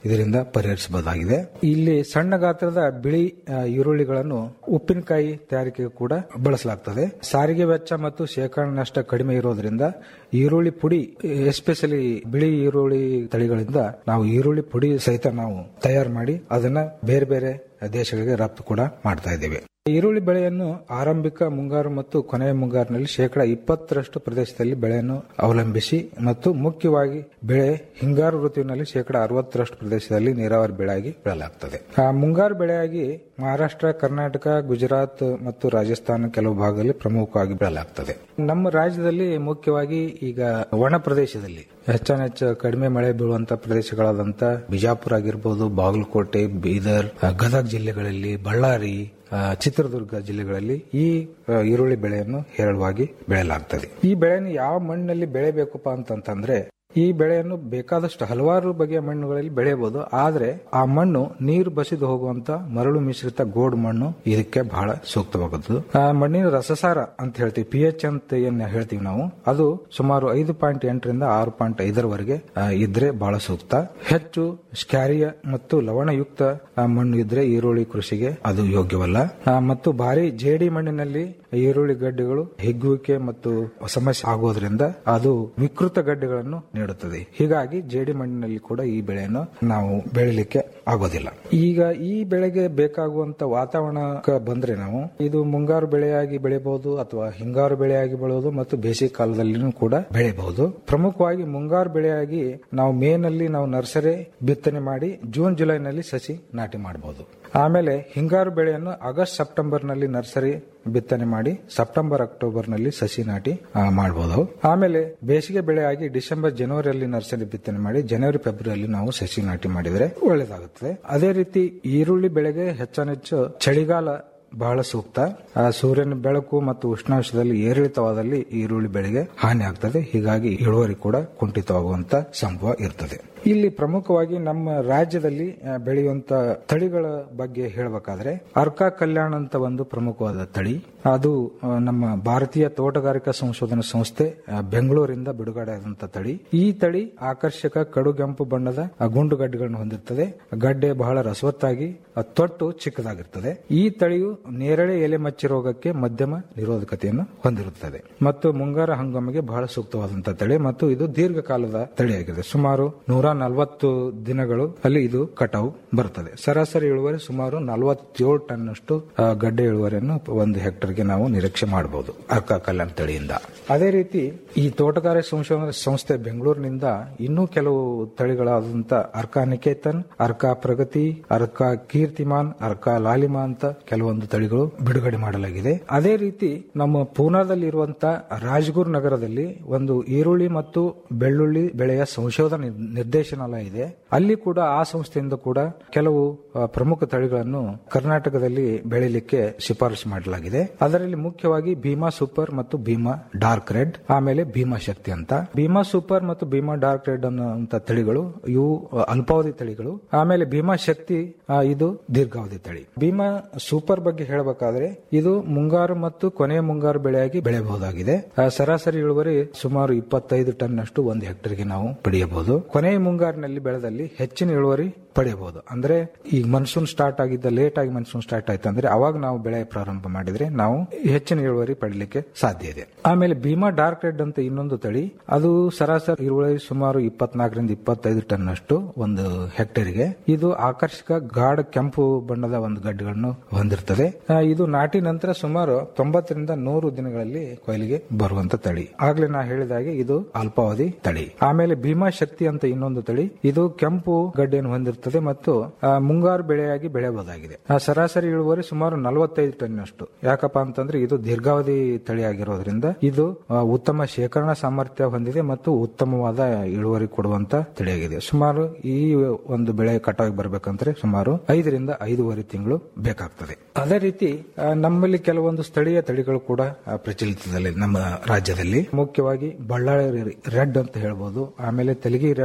ಇದರಿಂದ ಪರಿಹರಿಸಬಹುದಾಗಿದೆ ಇಲ್ಲಿ ಸಣ್ಣ ಗಾತ್ರದ ಬಿಳಿ ಆ, ಈರುಳ್ಳಿಗಳನ್ನು ಉಪ್ಪಿನಕಾಯಿ ತಯಾರಿಕೆಗೆ ಕೂಡ ಬಳಸಲಾಗ್ತದೆ ಸಾರಿಗೆ ವೆಚ್ಚ ಮತ್ತು ಶೇಖರಣೆ ನಷ್ಟ ಕಡಿಮೆ ಇರೋದ್ರಿಂದ ಈರುಳ್ಳಿ ಪುಡಿ ಎಸ್ಪೆಷಲಿ ಬಿಳಿ ಈರುಳ್ಳಿ ತಳಿಗಳಿಂದ ನಾವು ಈರುಳ್ಳಿ ಪುಡಿ ಸಹಿತ ನಾವು ತಯಾರು ಮಾಡಿ ಅದನ್ನ ಬೇರೆ ಬೇರೆ ದೇಶಗಳಿಗೆ ರಫ್ತು ಕೂಡ ಮಾಡ್ತಾ ಇದ್ದೇವೆ ಈರುಳ್ಳಿ ಬೆಳೆಯನ್ನು ಆರಂಭಿಕ ಮುಂಗಾರು ಮತ್ತು ಕೊನೆಯ ಮುಂಗಾರಿನಲ್ಲಿ ಶೇಕಡ ಇಪ್ಪತ್ತರಷ್ಟು ಪ್ರದೇಶದಲ್ಲಿ ಬೆಳೆಯನ್ನು ಅವಲಂಬಿಸಿ ಮತ್ತು ಮುಖ್ಯವಾಗಿ ಬೆಳೆ ಹಿಂಗಾರು ಋತುವಿನಲ್ಲಿ ಶೇಕಡ ಅರವತ್ತರಷ್ಟು ಪ್ರದೇಶದಲ್ಲಿ ನೀರಾವರಿ ಬೆಳೆಯಾಗಿ ಬೆಳೆಯಲಾಗುತ್ತದೆ ಆ ಮುಂಗಾರು ಬೆಳೆಯಾಗಿ ಮಹಾರಾಷ್ಟ್ರ ಕರ್ನಾಟಕ ಗುಜರಾತ್ ಮತ್ತು ರಾಜಸ್ಥಾನ ಕೆಲವು ಭಾಗದಲ್ಲಿ ಪ್ರಮುಖವಾಗಿ ಬೆಳೆಯಲಾಗುತ್ತದೆ ನಮ್ಮ ರಾಜ್ಯದಲ್ಲಿ ಮುಖ್ಯವಾಗಿ ಈಗ ಒಣ ಪ್ರದೇಶದಲ್ಲಿ ಹೆಚ್ಚಾನೆಚ್ಚು ಕಡಿಮೆ ಮಳೆ ಬೀಳುವಂತ ಪ್ರದೇಶಗಳಾದಂತ ಬಿಜಾಪುರ ಆಗಿರ್ಬೋದು ಬಾಗಲಕೋಟೆ ಬೀದರ್ ಆ, ಗದಗ ಜಿಲ್ಲೆಗಳಲ್ಲಿ ಬಳ್ಳಾರಿ ಆ, ಚಿತ್ರದುರ್ಗ ಜಿಲ್ಲೆಗಳಲ್ಲಿ ಈ ಆ, ಈರುಳ್ಳಿ ಬೆಳೆಯನ್ನು ಹೇರಳವಾಗಿ ಬೆಳೆಯಲಾಗುತ್ತದೆ ಈ ಬೆಳೆಯನ್ನು ಯಾವ ಮಣ್ಣಿನಲ್ಲಿ ಬೆಳೆಬೇಕಪ್ಪ ಅಂತಂತಂದ್ರೆ ಈ ಬೆಳೆಯನ್ನು ಬೇಕಾದಷ್ಟು ಹಲವಾರು ಬಗೆಯ ಮಣ್ಣುಗಳಲ್ಲಿ ಬೆಳೆಯಬಹುದು ಆದ್ರೆ ಆ ಮಣ್ಣು ನೀರು ಬಸಿದು ಹೋಗುವಂತ ಮರಳು ಮಿಶ್ರಿತ ಗೋಡ್ ಮಣ್ಣು ಇದಕ್ಕೆ ಬಹಳ ಸೂಕ್ತವಾಗುತ್ತದೆ ಆ ಮಣ್ಣಿನ ರಸಸಾರ ಅಂತ ಹೇಳ್ತೀವಿ ಪಿ ಎಚ್ ಅಂತ ಏನ್ ಹೇಳ್ತೀವಿ ನಾವು ಅದು ಸುಮಾರು ಐದು ಪಾಯಿಂಟ್ ಎಂಟರಿಂದ ಆರು ಪಾಯಿಂಟ್ ಐದರವರೆಗೆ ಆ, ಇದ್ರೆ ಬಹಳ ಸೂಕ್ತ ಹೆಚ್ಚು ಸ್ಕ್ಯಾರಿಯ ಮತ್ತು ಲವಣಯುಕ್ತ ಆ, ಮಣ್ಣು ಇದ್ರೆ ಈರುಳ್ಳಿ ಕೃಷಿಗೆ ಅದು ಯೋಗ್ಯವಲ್ಲ ಆ, ಮತ್ತು ಭಾರಿ ಜೇಡಿ ಮಣ್ಣಿನಲ್ಲಿ ಈರುಳ್ಳಿ ಗಡ್ಡೆಗಳು ಹಿಗ್ಗುವಿಕೆ ಮತ್ತು ಸಮಸ್ಯೆ ಆಗೋದ್ರಿಂದ ಅದು ವಿಕೃತ ಗಡ್ಡೆಗಳನ್ನು ನೀಡುತ್ತದೆ ಹೀಗಾಗಿ ಜೇಡಿ ಮಣ್ಣಿನಲ್ಲಿ ಕೂಡ ಈ ಬೆಳೆಯನ್ನು ನಾವು ಬೆಳಿಲಿಕ್ಕೆ ಆಗೋದಿಲ್ಲ ಈಗ ಈ ಬೆಳೆಗೆ ಬೇಕಾಗುವಂತ ವಾತಾವರಣಕ್ಕೆ ಬಂದ್ರೆ ನಾವು ಇದು ಮುಂಗಾರು ಬೆಳೆಯಾಗಿ ಬೆಳೆಯಬಹುದು ಅಥವಾ ಹಿಂಗಾರು ಬೆಳೆಯಾಗಿ ಬೆಳೆಯಬಹುದು ಮತ್ತು ಬೇಸಿಗೆ ಕಾಲದಲ್ಲಿನೂ ಕೂಡ ಬೆಳೆಯಬಹುದು ಪ್ರಮುಖವಾಗಿ ಮುಂಗಾರು ಬೆಳೆಯಾಗಿ ನಾವು ಮೇ ನಲ್ಲಿ ನಾವು ನರ್ಸರಿ ಬಿತ್ತನೆ ಮಾಡಿ ಜೂನ್ ಜುಲೈನಲ್ಲಿ ಸಸಿ ನಾಟಿ ಮಾಡಬಹುದು ಆಮೇಲೆ ಹಿಂಗಾರು ಬೆಳೆಯನ್ನು ಆಗಸ್ಟ್ ಸೆಪ್ಟೆಂಬರ್ ನಲ್ಲಿ ನರ್ಸರಿ ಬಿತ್ತನೆ ಮಾಡಿ ಸೆಪ್ಟೆಂಬರ್ ಅಕ್ಟೋಬರ್ ನಲ್ಲಿ ಸಸಿ ನಾಟಿ ಮಾಡಬಹುದು ಆಮೇಲೆ ಬೇಸಿಗೆ ಬೆಳೆಯಾಗಿ ಡಿಸೆಂಬರ್ ಜನವರಿಯಲ್ಲಿ ನರ್ಸರಿ ಬಿತ್ತನೆ ಮಾಡಿ ಜನವರಿ ಫೆಬ್ರವರಿಯಲ್ಲಿ ನಾವು ಸಸಿ ನಾಟಿ ಮಾಡಿದರೆ ಒಳ್ಳೆಯದಾಗುತ್ತದೆ ಅದೇ ರೀತಿ ಈರುಳ್ಳಿ ಬೆಳೆಗೆ ಹೆಚ್ಚಾನೆಚ್ಚು ಚಳಿಗಾಲ ಬಹಳ ಸೂಕ್ತ ಆ ಸೂರ್ಯನ ಬೆಳಕು ಮತ್ತು ಉಷ್ಣಾಂಶದಲ್ಲಿ ಏರಿಳಿತವಾದಲ್ಲಿ ಈರುಳ್ಳಿ ಬೆಳೆಗೆ ಹಾನಿ ಆಗ್ತದೆ ಹೀಗಾಗಿ ಇಳುವರಿ ಕೂಡ ಕುಂಠಿತವಾಗುವಂತ ಸಂಭವ ಇರ್ತದೆ ಇಲ್ಲಿ ಪ್ರಮುಖವಾಗಿ ನಮ್ಮ ರಾಜ್ಯದಲ್ಲಿ ಆ, ಬೆಳೆಯುವಂತ ತಳಿಗಳ ಬಗ್ಗೆ ಹೇಳಬೇಕಾದ್ರೆ ಅರ್ಕಾ ಕಲ್ಯಾಣ ಅಂತ ಒಂದು ಪ್ರಮುಖವಾದ ತಳಿ ಅದು ಆ, ನಮ್ಮ ಭಾರತೀಯ ತೋಟಗಾರಿಕಾ ಸಂಶೋಧನಾ ಸಂಸ್ಥೆ ಆ, ಬೆಂಗಳೂರಿಂದ ಬಿಡುಗಡೆ ಆದಂತ ತಳಿ ಈ ತಳಿ ಆಕರ್ಷಕ ಕಡುಗೆಂಪು ಬಣ್ಣದ ಆ, ಗುಂಡು ಗಡ್ಡೆಗಳನ್ನು ಹೊಂದಿರುತ್ತದೆ ಗಡ್ಡೆ ಬಹಳ ರಸವತ್ತಾಗಿ ಆ, ತೊಟ್ಟು ಚಿಕ್ಕದಾಗಿರ್ತದೆ ಈ ತಳಿಯು ನೇರಳೆ ಎಲೆ ಮಚ್ಚಿ ರೋಗಕ್ಕೆ ಮಧ್ಯಮ ನಿರೋಧಕತೆಯನ್ನು ಹೊಂದಿರುತ್ತದೆ ಮತ್ತು ಮುಂಗಾರ ಹಂಗಾಮಿಗೆ ಬಹಳ ಸೂಕ್ತವಾದಂತಹ ತಳಿ ಮತ್ತು ಇದು ದೀರ್ಘಕಾಲದ ತಳಿಯಾಗಿದೆ ಸುಮಾರು ನೂರ ನಲವತ್ತು ದಿನಗಳು ಅಲ್ಲಿ ಇದು ಕಟಾವು ಬರುತ್ತದೆ ಸರಾಸರಿ ಇಳುವರಿ ಸುಮಾರು ನಲವತ್ತೇಳು ಟನ್ ಅಷ್ಟು ಆ, ಗಡ್ಡೆ ಇಳುವರಿಯನ್ನು ಒಂದು ಹೆಕ್ಟರ್ಗೆ ನಾವು ನಿರೀಕ್ಷೆ ಮಾಡಬಹುದು ಅರ್ಕಾ ಕಲ್ಯಾಣ ತಳಿಯಿಂದ ಅದೇ ರೀತಿ ಈ ತೋಟಗಾರಿಕೆ ಸಂಶೋಧನಾ ಸಂಸ್ಥೆ ಬೆಂಗಳೂರಿನಿಂದ ಇನ್ನೂ ಕೆಲವು ತಳಿಗಳಾದಂತ ಅರ್ಕಾ ನಿಕೇತನ್ ಅರ್ಕಾ ಪ್ರಗತಿ ಅರ್ಕಾ ಕೀರ್ತಿಮಾನ್ ಅರ್ಕಾ ಲಾಲಿಮಾ ಅಂತ ಕೆಲವೊಂದು ತಳಿಗಳು ಬಿಡುಗಡೆ ಮಾಡಲಾಗಿದೆ ಅದೇ ರೀತಿ ನಮ್ಮ ಪೂನಾದಲ್ಲಿ ಇರುವಂತ ರಾಜ್ಗುರ್ ನಗರದಲ್ಲಿ ಒಂದು ಈರುಳ್ಳಿ ಮತ್ತು ಬೆಳ್ಳುಳ್ಳಿ ಬೆಳೆಯ ಸಂಶೋಧನಾ ನಿರ್- ನಿರ್ದೇಶನಾಲಯ ಇದೆ ಅಲ್ಲಿ ಕೂಡ ಆ ಸಂಸ್ಥೆಯಿಂದ ಕೂಡ ಕೆಲವು ಆ, ಪ್ರಮುಖ ತಳಿಗಳನ್ನು ಕರ್ನಾಟಕದಲ್ಲಿ ಬೆಳಿಲಿಕ್ಕೆ ಶಿಫಾರಸು ಮಾಡಲಾಗಿದೆ ಅದರಲ್ಲಿ ಮುಖ್ಯವಾಗಿ ಭೀಮಾ ಸೂಪರ್ ಮತ್ತು ಭೀಮಾ ಡಾರ್ಕ್ ರೆಡ್ ಆಮೇಲೆ ಭೀಮಾ ಶಕ್ತಿ ಅಂತ ಭೀಮಾ ಸೂಪರ್ ಮತ್ತು ಭೀಮಾ ಡಾರ್ಕ್ ರೆಡ್ ಅನ್ನುವಂತ ತಳಿಗಳು ಇವು ಆ, ಅಲ್ಪಾವಧಿ ತಳಿಗಳು ಆಮೇಲೆ ಭೀಮಾ ಶಕ್ತಿ ಆ, ಇದು ದೀರ್ಘಾವಧಿ ತಳಿ ಭೀಮಾ ಸೂಪರ್ ಬಗ್ಗೆ ಹೇಳಬೇಕಾದ್ರೆ ಇದು ಮುಂಗಾರು ಮತ್ತು ಕೊನೆಯ ಮುಂಗಾರು ಬೆಳೆಯಾಗಿ ಬೆಳೆಯಬಹುದಾಗಿದೆ ಆ, ಸರಾಸರಿ ಇಳುವರಿ ಸುಮಾರು ಇಪ್ಪತ್ತೈದು ಟನ್ ಅಷ್ಟು ಒಂದು ಹೆಕ್ಟರ್ಗೆ ನಾವು ಪಡೆಯಬಹುದು ಕೊನೆಯ ಮುಂಗಾರಿನಲ್ಲಿ ಬೆಳೆದಲ್ಲಿ ಹೆಚ್ಚಿನ ಇಳುವರಿ ಪಡೆಯಬಹುದು ಅಂದ್ರೆ ಈಗ ಮನ್ಸೂನ್ ಸ್ಟಾರ್ಟ್ ಆಗಿದ್ದ ಲೇಟ್ ಆಗಿ ಮನ್ಸೂನ್ ಸ್ಟಾರ್ಟ್ ಆಯ್ತು ಅಂದ್ರೆ ಅವಾಗ ನಾವು ಬೆಳೆ ಪ್ರಾರಂಭ ಮಾಡಿದ್ರೆ ನಾವು ಹೆಚ್ಚಿನ ಇಳುವರಿ ಪಡಲಿಕ್ಕೆ ಸಾಧ್ಯ ಇದೆ ಆಮೇಲೆ ಭೀಮಾ ಡಾರ್ಕ್ ರೆಡ್ ಅಂತ ಇನ್ನೊಂದು ತಳಿ ಅದು ಸರಾಸರಿ ಇಳುವರಿ ಸುಮಾರು ಇಪ್ಪತ್ನಾಲ್ಕರಿಂದ ಇಪ್ಪತ್ತೈದು ಟನ್ ಅಷ್ಟು ಒಂದು ಹೆಕ್ಟೇರ್ಗೆ ಇದು ಆಕರ್ಷಕ ಗಾಢ ಕೆಂಪು ಬಣ್ಣದ ಒಂದು ಗಡ್ಡೆಗಳನ್ನು ಹೊಂದಿರ್ತದೆ ಆ, ಇದು ನಾಟಿ ನಂತರ ಸುಮಾರು ತೊಂಬತ್ತರಿಂದ ನೂರು ದಿನಗಳಲ್ಲಿ ಕೊಯ್ಲಿಗೆ ಬರುವಂತ ತಳಿ ಆಗ್ಲೇ ನಾ ಹೇಳಿದ ಹಾಗೆ ಇದು ಅಲ್ಪಾವಧಿ ತಳಿ ಆಮೇಲೆ ಭೀಮಾ ಶಕ್ತಿ ಅಂತ ಇನ್ನೊಂದು ತಳಿ ಇದು ಕೆಂಪು ಗಡ್ಡೆಯನ್ನು ಹೊಂದಿರ್ತದೆ ಮತ್ತು ಆ, ಮುಂಗಾರು ಬೆಳೆಯಾಗಿ ಬೆಳೆಯಬಹುದಾಗಿದೆ ಆ, ಸರಾಸರಿ ಇಳುವರಿ ಸುಮಾರು ನಲವತ್ತೈದು ಟನ್ ಅಷ್ಟು ಯಾಕಪ್ಪ ಅಂತಂದ್ರೆ ಇದು ದೀರ್ಘಾವಧಿ ತಳಿ ಆಗಿರೋದ್ರಿಂದ ಇದು ಆ, ಉತ್ತಮ ಶೇಖರಣಾ ಸಾಮರ್ಥ್ಯ ಹೊಂದಿದೆ ಮತ್ತು ಉತ್ತಮವಾದ ಇಳುವರಿ ಕೊಡುವಂತ ತಳಿಯಾಗಿದೆ ಸುಮಾರು ಈ ಒಂದು ಬೆಳೆ ಕಟಾವಿಗೆ ಬರಬೇಕಂದ್ರೆ ಸುಮಾರು ಐದರಿಂದ ಐದೂವರೆ ತಿಂಗಳು ಬೇಕಾಗ್ತದೆ ಅದೇ ರೀತಿ ಆ, ನಮ್ಮಲ್ಲಿ ಕೆಲವೊಂದು ಸ್ಥಳೀಯ ತಳಿಗಳು ಕೂಡ ಆ, ಪ್ರಚಲಿತದಲ್ಲಿ ನಮ್ಮ ರಾಜ್ಯದಲ್ಲಿ ಮುಖ್ಯವಾಗಿ ಬಳ್ಳಾರಿ ರೆಡ್ ಅಂತ ಹೇಳ್ಬೋದು ಆಮೇಲೆ ತೆಲಗಿ ರೆಡ್ ಮತ್ತು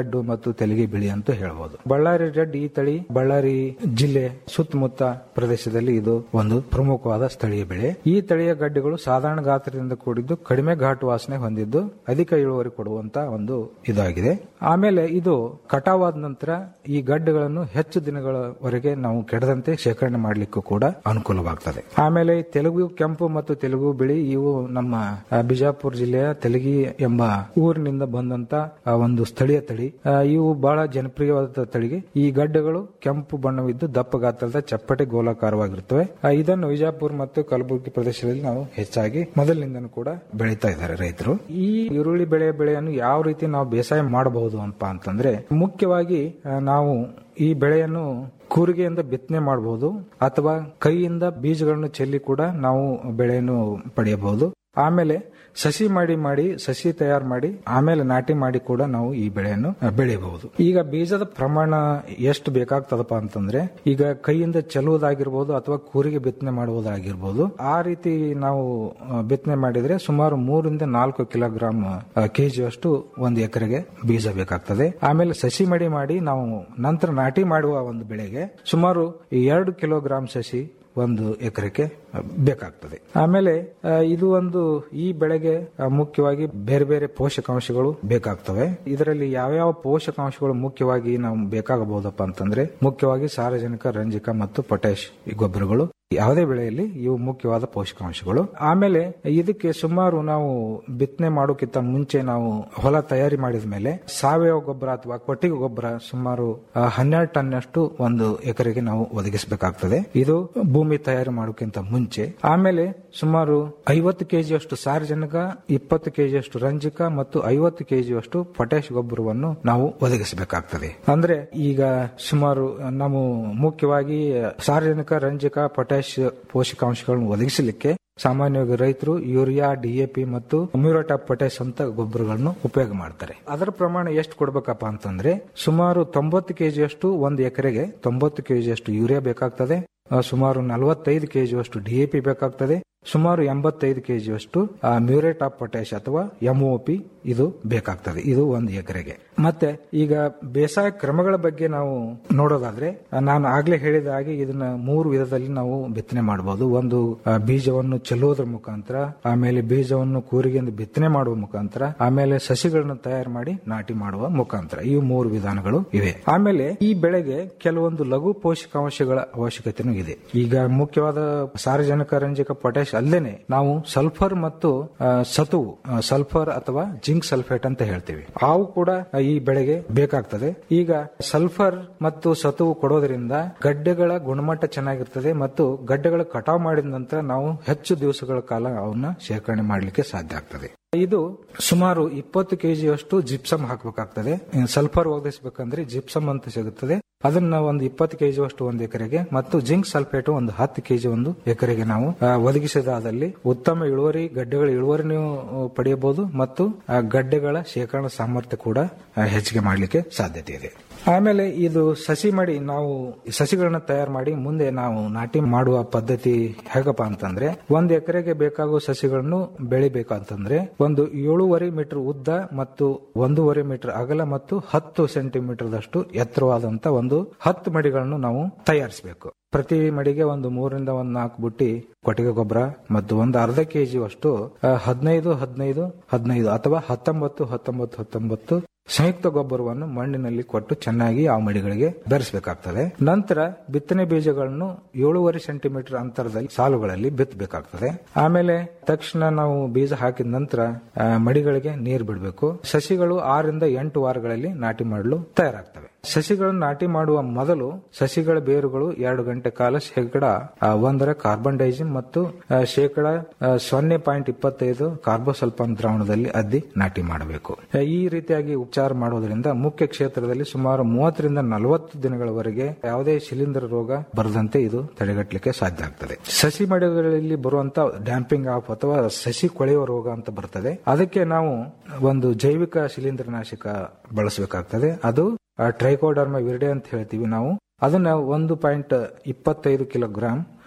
ಮತ್ತು ತೆಲಗಿ ಬಿಳಿ ಅಂತ ಹೇಳ್ಬೋದು ಬಳ್ಳಾರಿ ರೆಡ್ ಈ ತಳಿ ಬಳ್ಳಾರಿ ಜಿಲ್ಲೆ ಸುತ್ತಮುತ್ತ ಪ್ರದೇಶದಲ್ಲಿ ಇದು ಒಂದು ಪ್ರಮುಖವಾದ ಸ್ಥಳೀಯ ಬೆಳೆ ಈ ತಳಿಯ ಗಡ್ಡೆಗಳು ಸಾಧಾರಣ ಗಾತ್ರದಿಂದ ಕೂಡಿದ್ದು ಕಡಿಮೆ ಘಾಟು ವಾಸನೆ ಹೊಂದಿದ್ದು ಅಧಿಕ ಇಳುವರಿ ಕೊಡುವಂತ ಒಂದು ಇದಾಗಿದೆ ಆಮೇಲೆ ಇದು ಕಟಾವಾದ ನಂತರ ಈ ಗಡ್ಡೆಗಳನ್ನು ಹೆಚ್ಚು ದಿನಗಳವರೆಗೆ ನಾವು ಕೆಡದಂತೆ ಶೇಖರಣೆ ಮಾಡಲಿಕ್ಕೂ ಕೂಡ ಅನುಕೂಲವಾಗ್ತದೆ ಆಮೇಲೆ ತೆಲುಗು ಕೆಂಪು ಮತ್ತು ತೆಲುಗು ಬಿಳಿ ಇವು ನಮ್ಮ ಆ, ಬಿಜಾಪುರ ಜಿಲ್ಲೆಯ ತೆಲಗಿ ಎಂಬ ಊರಿನಿಂದ ಬಂದಂತ ಆ, ಒಂದು ಸ್ಥಳೀಯ ತಳಿ ಆ, ಇವು ಬಹಳ ಜನಪ್ರಿಯವಾದ ತಳಿಗೆ ಈ ಗಡ್ಡೆಗಳು ಕೆಂಪು ಬಣ್ಣವಿದ್ದು ದಪ್ಪ ಗಾತ್ರದ ಚಪ್ಪಟೆ ಗೋಲಾಕಾರವಾಗಿರುತ್ತವೆ ಆ, ಇದನ್ನು ವಿಜಯಪುರ ಮತ್ತು ಕಲಬುರಗಿ ಪ್ರದೇಶದಲ್ಲಿ ನಾವು ಹೆಚ್ಚಾಗಿ ಮೊದಲಿನಿಂದನೂ ಕೂಡ ಬೆಳೀತಾ ಇದ್ದಾರೆ ರೈತರು ಈ ಈರುಳ್ಳಿ ಬೆಳೆ ಬೆಳೆಯನ್ನು ಯಾವ ರೀತಿ ನಾವು ಬೇಸಾಯ ಮಾಡಬಹುದು ಅಂತ ಅಂತಂದ್ರೆ ಮುಖ್ಯವಾಗಿ ಆ, ನಾವು ಈ ಬೆಳೆಯನ್ನು ಕೂರಿಗೆಯಿಂದ ಬಿತ್ತನೆ ಮಾಡಬಹುದು ಅಥವಾ ಕೈಯಿಂದ ಬೀಜಗಳನ್ನು ಚೆಲ್ಲಿ ಕೂಡ ನಾವು ಬೆಳೆಯನ್ನು ಪಡೆಯಬಹುದು ಆಮೇಲೆ ಸಸಿ ಮಾಡಿ ಮಾಡಿ ಸಸಿ ತಯಾರು ಮಾಡಿ ಆಮೇಲೆ ನಾಟಿ ಮಾಡಿ ಕೂಡ ನಾವು ಈ ಬೆಳೆಯನ್ನು ಅಹ್, ಬೆಳೆಯಬಹುದು ಈಗ ಬೀಜದ ಪ್ರಮಾಣ ಎಷ್ಟು ಬೇಕಾಗ್ತದಪ್ಪ ಅಂತಂದ್ರೆ ಈಗ ಕೈಯಿಂದ ಚೆಲ್ಲುವುದಾಗಿರ್ಬೋದು ಅಥವಾ ಕೂರಿಗೆ ಬಿತ್ತನೆ ಮಾಡುವುದಾಗಿರ್ಬೋದು ಆ ರೀತಿ ನಾವು ಅಹ್, ಬಿತ್ತನೆ ಮಾಡಿದ್ರೆ ಸುಮಾರು ಮೂರಿಂದ ನಾಲ್ಕು ಕಿಲೋಗ್ರಾಮ್ ಕೆಜಿ ಅಷ್ಟು ಒಂದು ಎಕರೆಗೆ ಬೀಜ ಬೇಕಾಗ್ತದೆ ಆಮೇಲೆ ಸಸಿ ಮಡಿ ಮಾಡಿ ನಾವು ನಂತರ ನಾಟಿ ಮಾಡುವ ಒಂದು ಬೆಳೆಗೆ ಸುಮಾರು ಎರಡು ಕಿಲೋಗ್ರಾಮ್ ಸಸಿ ಒಂದು ಎಕರೆಗೆ ಬೇಕಾಗ್ತದೆ ಆಮೇಲೆ ಆ, ಇದು ಒಂದು ಈ ಬೆಳೆಗೆ ಆ, ಮುಖ್ಯವಾಗಿ ಬೇರೆ ಬೇರೆ ಪೋಷಕಾಂಶಗಳು ಬೇಕಾಗ್ತವೆ ಇದರಲ್ಲಿ ಯಾವ್ಯಾವ ಪೋಷಕಾಂಶಗಳು ಮುಖ್ಯವಾಗಿ ನಾವು ಬೇಕಾಗಬಹುದಪ್ಪ ಅಂತಂದ್ರೆ ಮುಖ್ಯವಾಗಿ ಸಾರಜನಕ ರಂಜಕ ಮತ್ತು ಪೊಟ್ಯಾಶ್ ಈ ಗೊಬ್ಬರಗಳು ಯಾವುದೇ ಬೆಳೆಯಲ್ಲಿ ಇವು ಮುಖ್ಯವಾದ ಪೋಷಕಾಂಶಗಳು ಆಮೇಲೆ ಇದಕ್ಕೆ ಸುಮಾರು ನಾವು ಬಿತ್ತನೆ ಮಾಡೋಕ್ಕಿಂತ ಮುಂಚೆ ನಾವು ಹೊಲ ತಯಾರಿ ಮಾಡಿದ ಮೇಲೆ ಸಾವಯವ ಗೊಬ್ಬರ ಅಥವಾ ಕೊಟ್ಟಿಗೆ ಗೊಬ್ಬರ ಸುಮಾರು ಆ, ಹನ್ನೆರಡು ಟನ್ ಅಷ್ಟು ಒಂದು ಎಕರೆಗೆ ನಾವು ಒದಗಿಸಬೇಕಾಗ್ತದೆ ಇದು ಭೂಮಿ ತಯಾರಿ ಮಾಡೋಕ್ಕಿಂತ ಮುಂಚೆ ಆಮೇಲೆ ಸುಮಾರು ಐವತ್ತು ಕೆಜಿ ಅಷ್ಟು ಸಾರಜನಕ ಇಪ್ಪತ್ತು ಕೆಜಿ ಅಷ್ಟು ರಂಜಕ ಮತ್ತು ಐವತ್ತು ಕೆಜಿ ಅಷ್ಟು ಪೊಟ್ಯಾಶ್ ಗೊಬ್ಬರವನ್ನು ನಾವು ಒದಗಿಸಬೇಕಾಗ್ತದೆ ಅಂದ್ರೆ ಈಗ ಸುಮಾರು ನಾವು ಮುಖ್ಯವಾಗಿ ಸಾರಜನಕ ರಂಜಕ ಪೊಟ್ಯಾಶ್ ಪೋಷಕಾಂಶಗಳನ್ನು ಒದಗಿಸಲಿಕ್ಕೆ ಸಾಮಾನ್ಯವಾಗಿ ರೈತರು ಯೂರಿಯಾ ಡಿಎಪಿ ಮತ್ತು ಮ್ಯೂರೇಟ್ ಆಫ್ ಪೊಟ್ಯಾಶ್ ಅಂತ ಗೊಬ್ಬರಗಳನ್ನು ಉಪಯೋಗ ಮಾಡ್ತಾರೆ ಅದರ ಪ್ರಮಾಣ ಎಷ್ಟು ಕೊಡ್ಬೇಕಪ್ಪ ಅಂತಂದ್ರೆ ಸುಮಾರು ತೊಂಬತ್ತು ಕೆಜಿಯಷ್ಟು ಒಂದು ಎಕರೆಗೆ ತೊಂಬತ್ತು ಕೆಜಿಯಷ್ಟು ಯೂರಿಯಾ ಬೇಕಾಗ್ತದೆ ಆ, ಸುಮಾರು ನಲವತ್ತೈದು ಕೆಜಿಯಷ್ಟು ಡಿಎಪಿ ಬೇಕಾಗ್ತದೆ ಸುಮಾರು ಎಂಬತ್ತೈದು ಕೆಜಿಯಷ್ಟು ಮ್ಯೂರೇಟ್ ಆಫ್ ಪೊಟ್ಯಾಶ್ ಅಥವಾ ಎಂಒಪಿ ಇದು ಬೇಕಾಗ್ತದೆ ಇದು ಒಂದು ಎಕರೆಗೆ ಮತ್ತೆ ಈಗ ಬೇಸಾಯ ಕ್ರಮಗಳ ಬಗ್ಗೆ ನಾವು ನೋಡೋದಾದ್ರೆ ಆ, ನಾನು ಆಗ್ಲೇ ಹೇಳಿದ ಹಾಗೆ ಇದನ್ನ ಮೂರು ವಿಧದಲ್ಲಿ ನಾವು ಬಿತ್ತನೆ ಮಾಡಬಹುದು ಒಂದು ಆ, ಬೀಜವನ್ನು ಚೆಲ್ಲುವುದರ ಮುಖಾಂತರ ಆಮೇಲೆ ಬೀಜವನ್ನು ಕೂರಿಗೆಯಿಂದ ಬಿತ್ತನೆ ಮಾಡುವ ಮುಖಾಂತರ ಆಮೇಲೆ ಸಸಿಗಳನ್ನು ತಯಾರು ಮಾಡಿ ನಾಟಿ ಮಾಡುವ ಮುಖಾಂತರ ಇವು ಮೂರು ವಿಧಾನಗಳು ಇವೆ ಆಮೇಲೆ ಈ ಬೆಳೆಗೆ ಕೆಲವೊಂದು ಲಘು ಪೋಷಕಾಂಶಗಳ ಅವಶ್ಯಕತೆನೂ ಇದೆ ಈಗ ಮುಖ್ಯವಾದ ಸಾರಜನಕ ರಂಜಕ ಪೊಟ್ಯಾಶ್ ಅಲ್ಲೇನೆ ನಾವು ಸಲ್ಫರ್ ಮತ್ತು ಆ, ಸತುವು ಆ, ಸಲ್ಫರ್ ಅಥವಾ ಜಿಂಕ್ ಸಲ್ಫೇಟ್ ಅಂತ ಹೇಳ್ತೀವಿ ಅವು ಕೂಡ ಈ ಬೆಳೆಗೆ ಬೇಕಾಗ್ತದೆ ಈಗ ಸಲ್ಫರ್ ಮತ್ತು ಸತುವು ಕೊಡೋದ್ರಿಂದ ಗಡ್ಡೆಗಳ ಗುಣಮಟ್ಟ ಚೆನ್ನಾಗಿರ್ತದೆ ಮತ್ತು ಗಡ್ಡೆಗಳ ಕಟಾವು ಮಾಡಿದ ನಂತರ ನಾವು ಹೆಚ್ಚು ದಿವಸಗಳ ಕಾಲ ಅವನ್ನ ಶೇಖರಣೆ ಮಾಡಲಿಕ್ಕೆ ಸಾಧ್ಯ ಆಗ್ತದೆ ಇದು ಸುಮಾರು ಇಪ್ಪತ್ತು ಕೆಜಿಯಷ್ಟು ಜಿಪ್ಸಮ್ ಹಾಕಬೇಕಾಗ್ತದೆ ಸಲ್ಫರ್ ಒದಗಿಸಬೇಕಂದ್ರೆ ಜಿಪ್ಸಮ್ ಅಂತ ಸಿಗುತ್ತದೆ ಅದನ್ನ ಒಂದು ಇಪ್ಪತ್ತು ಕೆಜಿ ಅಷ್ಟು ಒಂದು ಎಕರೆಗೆ ಮತ್ತು ಜಿಂಕ್ ಸಲ್ಫೇಟ್ ಒಂದು ಹತ್ತು ಕೆಜಿ ಒಂದು ಎಕರೆಗೆ ನಾವು ಆ, ಒದಗಿಸಿದಾದಲ್ಲಿ ಉತ್ತಮ ಇಳುವರಿ ಗಡ್ಡೆಗಳ ಇಳುವರಿನೂ ಆ, ಪಡೆಯಬಹುದು ಮತ್ತು ಆ ಗಡ್ಡೆಗಳ ಶೇಖರಣಾ ಸಾಮರ್ಥ್ಯ ಕೂಡ ಆ, ಹೆಚ್ಚಿಗೆ ಮಾಡಲಿಕ್ಕೆ ಸಾಧ್ಯತೆ ಇದೆ ಆಮೇಲೆ ಇದು ಸಸಿ ಮಾಡಿ ನಾವು ಸಸಿಗಳನ್ನ ತಯಾರು ಮಾಡಿ ಮುಂದೆ ನಾವು ನಾಟಿ ಮಾಡುವ ಪದ್ಧತಿ ಹೇಗಪ್ಪ ಅಂತಂದ್ರೆ ಒಂದು ಎಕರೆಗೆ ಬೇಕಾಗುವ ಸಸಿಗಳನ್ನು ಬೆಳಿಬೇಕು ಅಂತಂದ್ರೆ ಒಂದು ಏಳೂವರೆ ಮೀಟರ್ ಉದ್ದ ಮತ್ತು ಒಂದೂವರೆ ಮೀಟರ್ ಅಗಲ ಮತ್ತು ಹತ್ತು ಸೆಂಟಿಮೀಟರ್ ದಷ್ಟು ಎತ್ತರವಾದಂತ ಒಂದು ಹತ್ತು ಮಡಿಗಳನ್ನು ನಾವು ತಯಾರಿಸಬೇಕು ಪ್ರತಿ ಮಡಿಗೆ ಒಂದು ಮೂರರಿಂದ ಒಂದು ನಾಲ್ಕು ಬುಟ್ಟಿ ಕೊಟ್ಟಿಗೆ ಗೊಬ್ಬರ ಮತ್ತು ಒಂದು ಅರ್ಧ ಕೆಜಿ ಅಷ್ಟು ಆ, ಹದಿನೈದು ಹದಿನೈದು ಹದಿನೈದು ಅಥವಾ ಹತ್ತೊಂಬತ್ತು ಹತ್ತೊಂಬತ್ತು ಹತ್ತೊಂಬತ್ತು ಸಂಯುಕ್ತ ಗೊಬ್ಬರವನ್ನು ಮಣ್ಣಿನಲ್ಲಿ ಕೊಟ್ಟು ಚೆನ್ನಾಗಿ ಆ ಮಡಿಗಳಿಗೆ ಬೆರೆಸಬೇಕಾಗ್ತದೆ ನಂತರ ಬಿತ್ತನೆ ಬೀಜಗಳನ್ನು ಏಳೂವರೆ ಸೆಂಟಿಮೀಟರ್ ಅಂತರದಲ್ಲಿ ಸಾಲುಗಳಲ್ಲಿ ಬಿತ್ತಬೇಕಾಗ್ತದೆ ಆಮೇಲೆ ತಕ್ಷಣ ನಾವು ಬೀಜ ಹಾಕಿದ ನಂತರ ಆ, ಮಡಿಗಳಿಗೆ ನೀರು ಬಿಡಬೇಕು ಸಸಿಗಳು ಆರರಿಂದ ಎಂಟು ವಾರಗಳಲ್ಲಿ ನಾಟಿ ಮಾಡಲು ತಯಾರಾಗ್ತವೆ ಸಸಿಗಳನ್ನು ನಾಟಿ ಮಾಡುವ ಮೊದಲು ಸಸಿಗಳ ಬೇರುಗಳು ಎರಡು ಗಂಟೆ ಕಾಲ ಶೇಕಡ ಆ, ಒಂದರ ಕಾರ್ಬನ್ ಡೈಜಿಮ್ ಮತ್ತು ಆ, ಶೇಕಡ ಆ, ಸೊನ್ನೆ ಪಾಯಿಂಟ್ ಇಪ್ಪತ್ತೈದು ಕಾರ್ಬೋಸಲ್ಫಾನ್ ದ್ರಾವಣದಲ್ಲಿ ಅದ್ದಿ ನಾಟಿ ಮಾಡಬೇಕು ಆ, ಈ ರೀತಿಯಾಗಿ ಉಪಚಾರ ಮಾಡೋದ್ರಿಂದ ಮುಖ್ಯ ಕ್ಷೇತ್ರದಲ್ಲಿ ಸುಮಾರು ಮೂವತ್ತರಿಂದ ನಲವತ್ತು ದಿನಗಳವರೆಗೆ ಯಾವುದೇ ಶಿಲೀಂಧ್ರ ರೋಗ ಬರದಂತೆ ಇದು ತಡೆಗಟ್ಟಲಿಕ್ಕೆ ಸಾಧ್ಯ ಆಗ್ತದೆ ಸಸಿ ಮಡಿಗಳಲ್ಲಿ ಬರುವಂತ ಡ್ಯಾಂಪಿಂಗ್ ಆಫ್ ಅಥವಾ ಸಸಿ ಕೊಳೆಯುವ ರೋಗ ಅಂತ ಬರ್ತದೆ ಅದಕ್ಕೆ ನಾವು ಒಂದು ಜೈವಿಕ ಶಿಲೀಂಧ್ರನಾಶಕ ಬಳಸಬೇಕಾಗ್ತದೆ ಅದು ಟ್ರೈಕೋಡರ್ಮ ವಿರಿಡೆ ಅಂತ ಹೇಳ್ತೀವಿ ನಾವು ಅದನ್ನ ಒಂದು ಪಾಯಿಂಟ್ ಇಪ್ಪತ್ತೈದು ಕಿಲೋಗ್ರಾಂ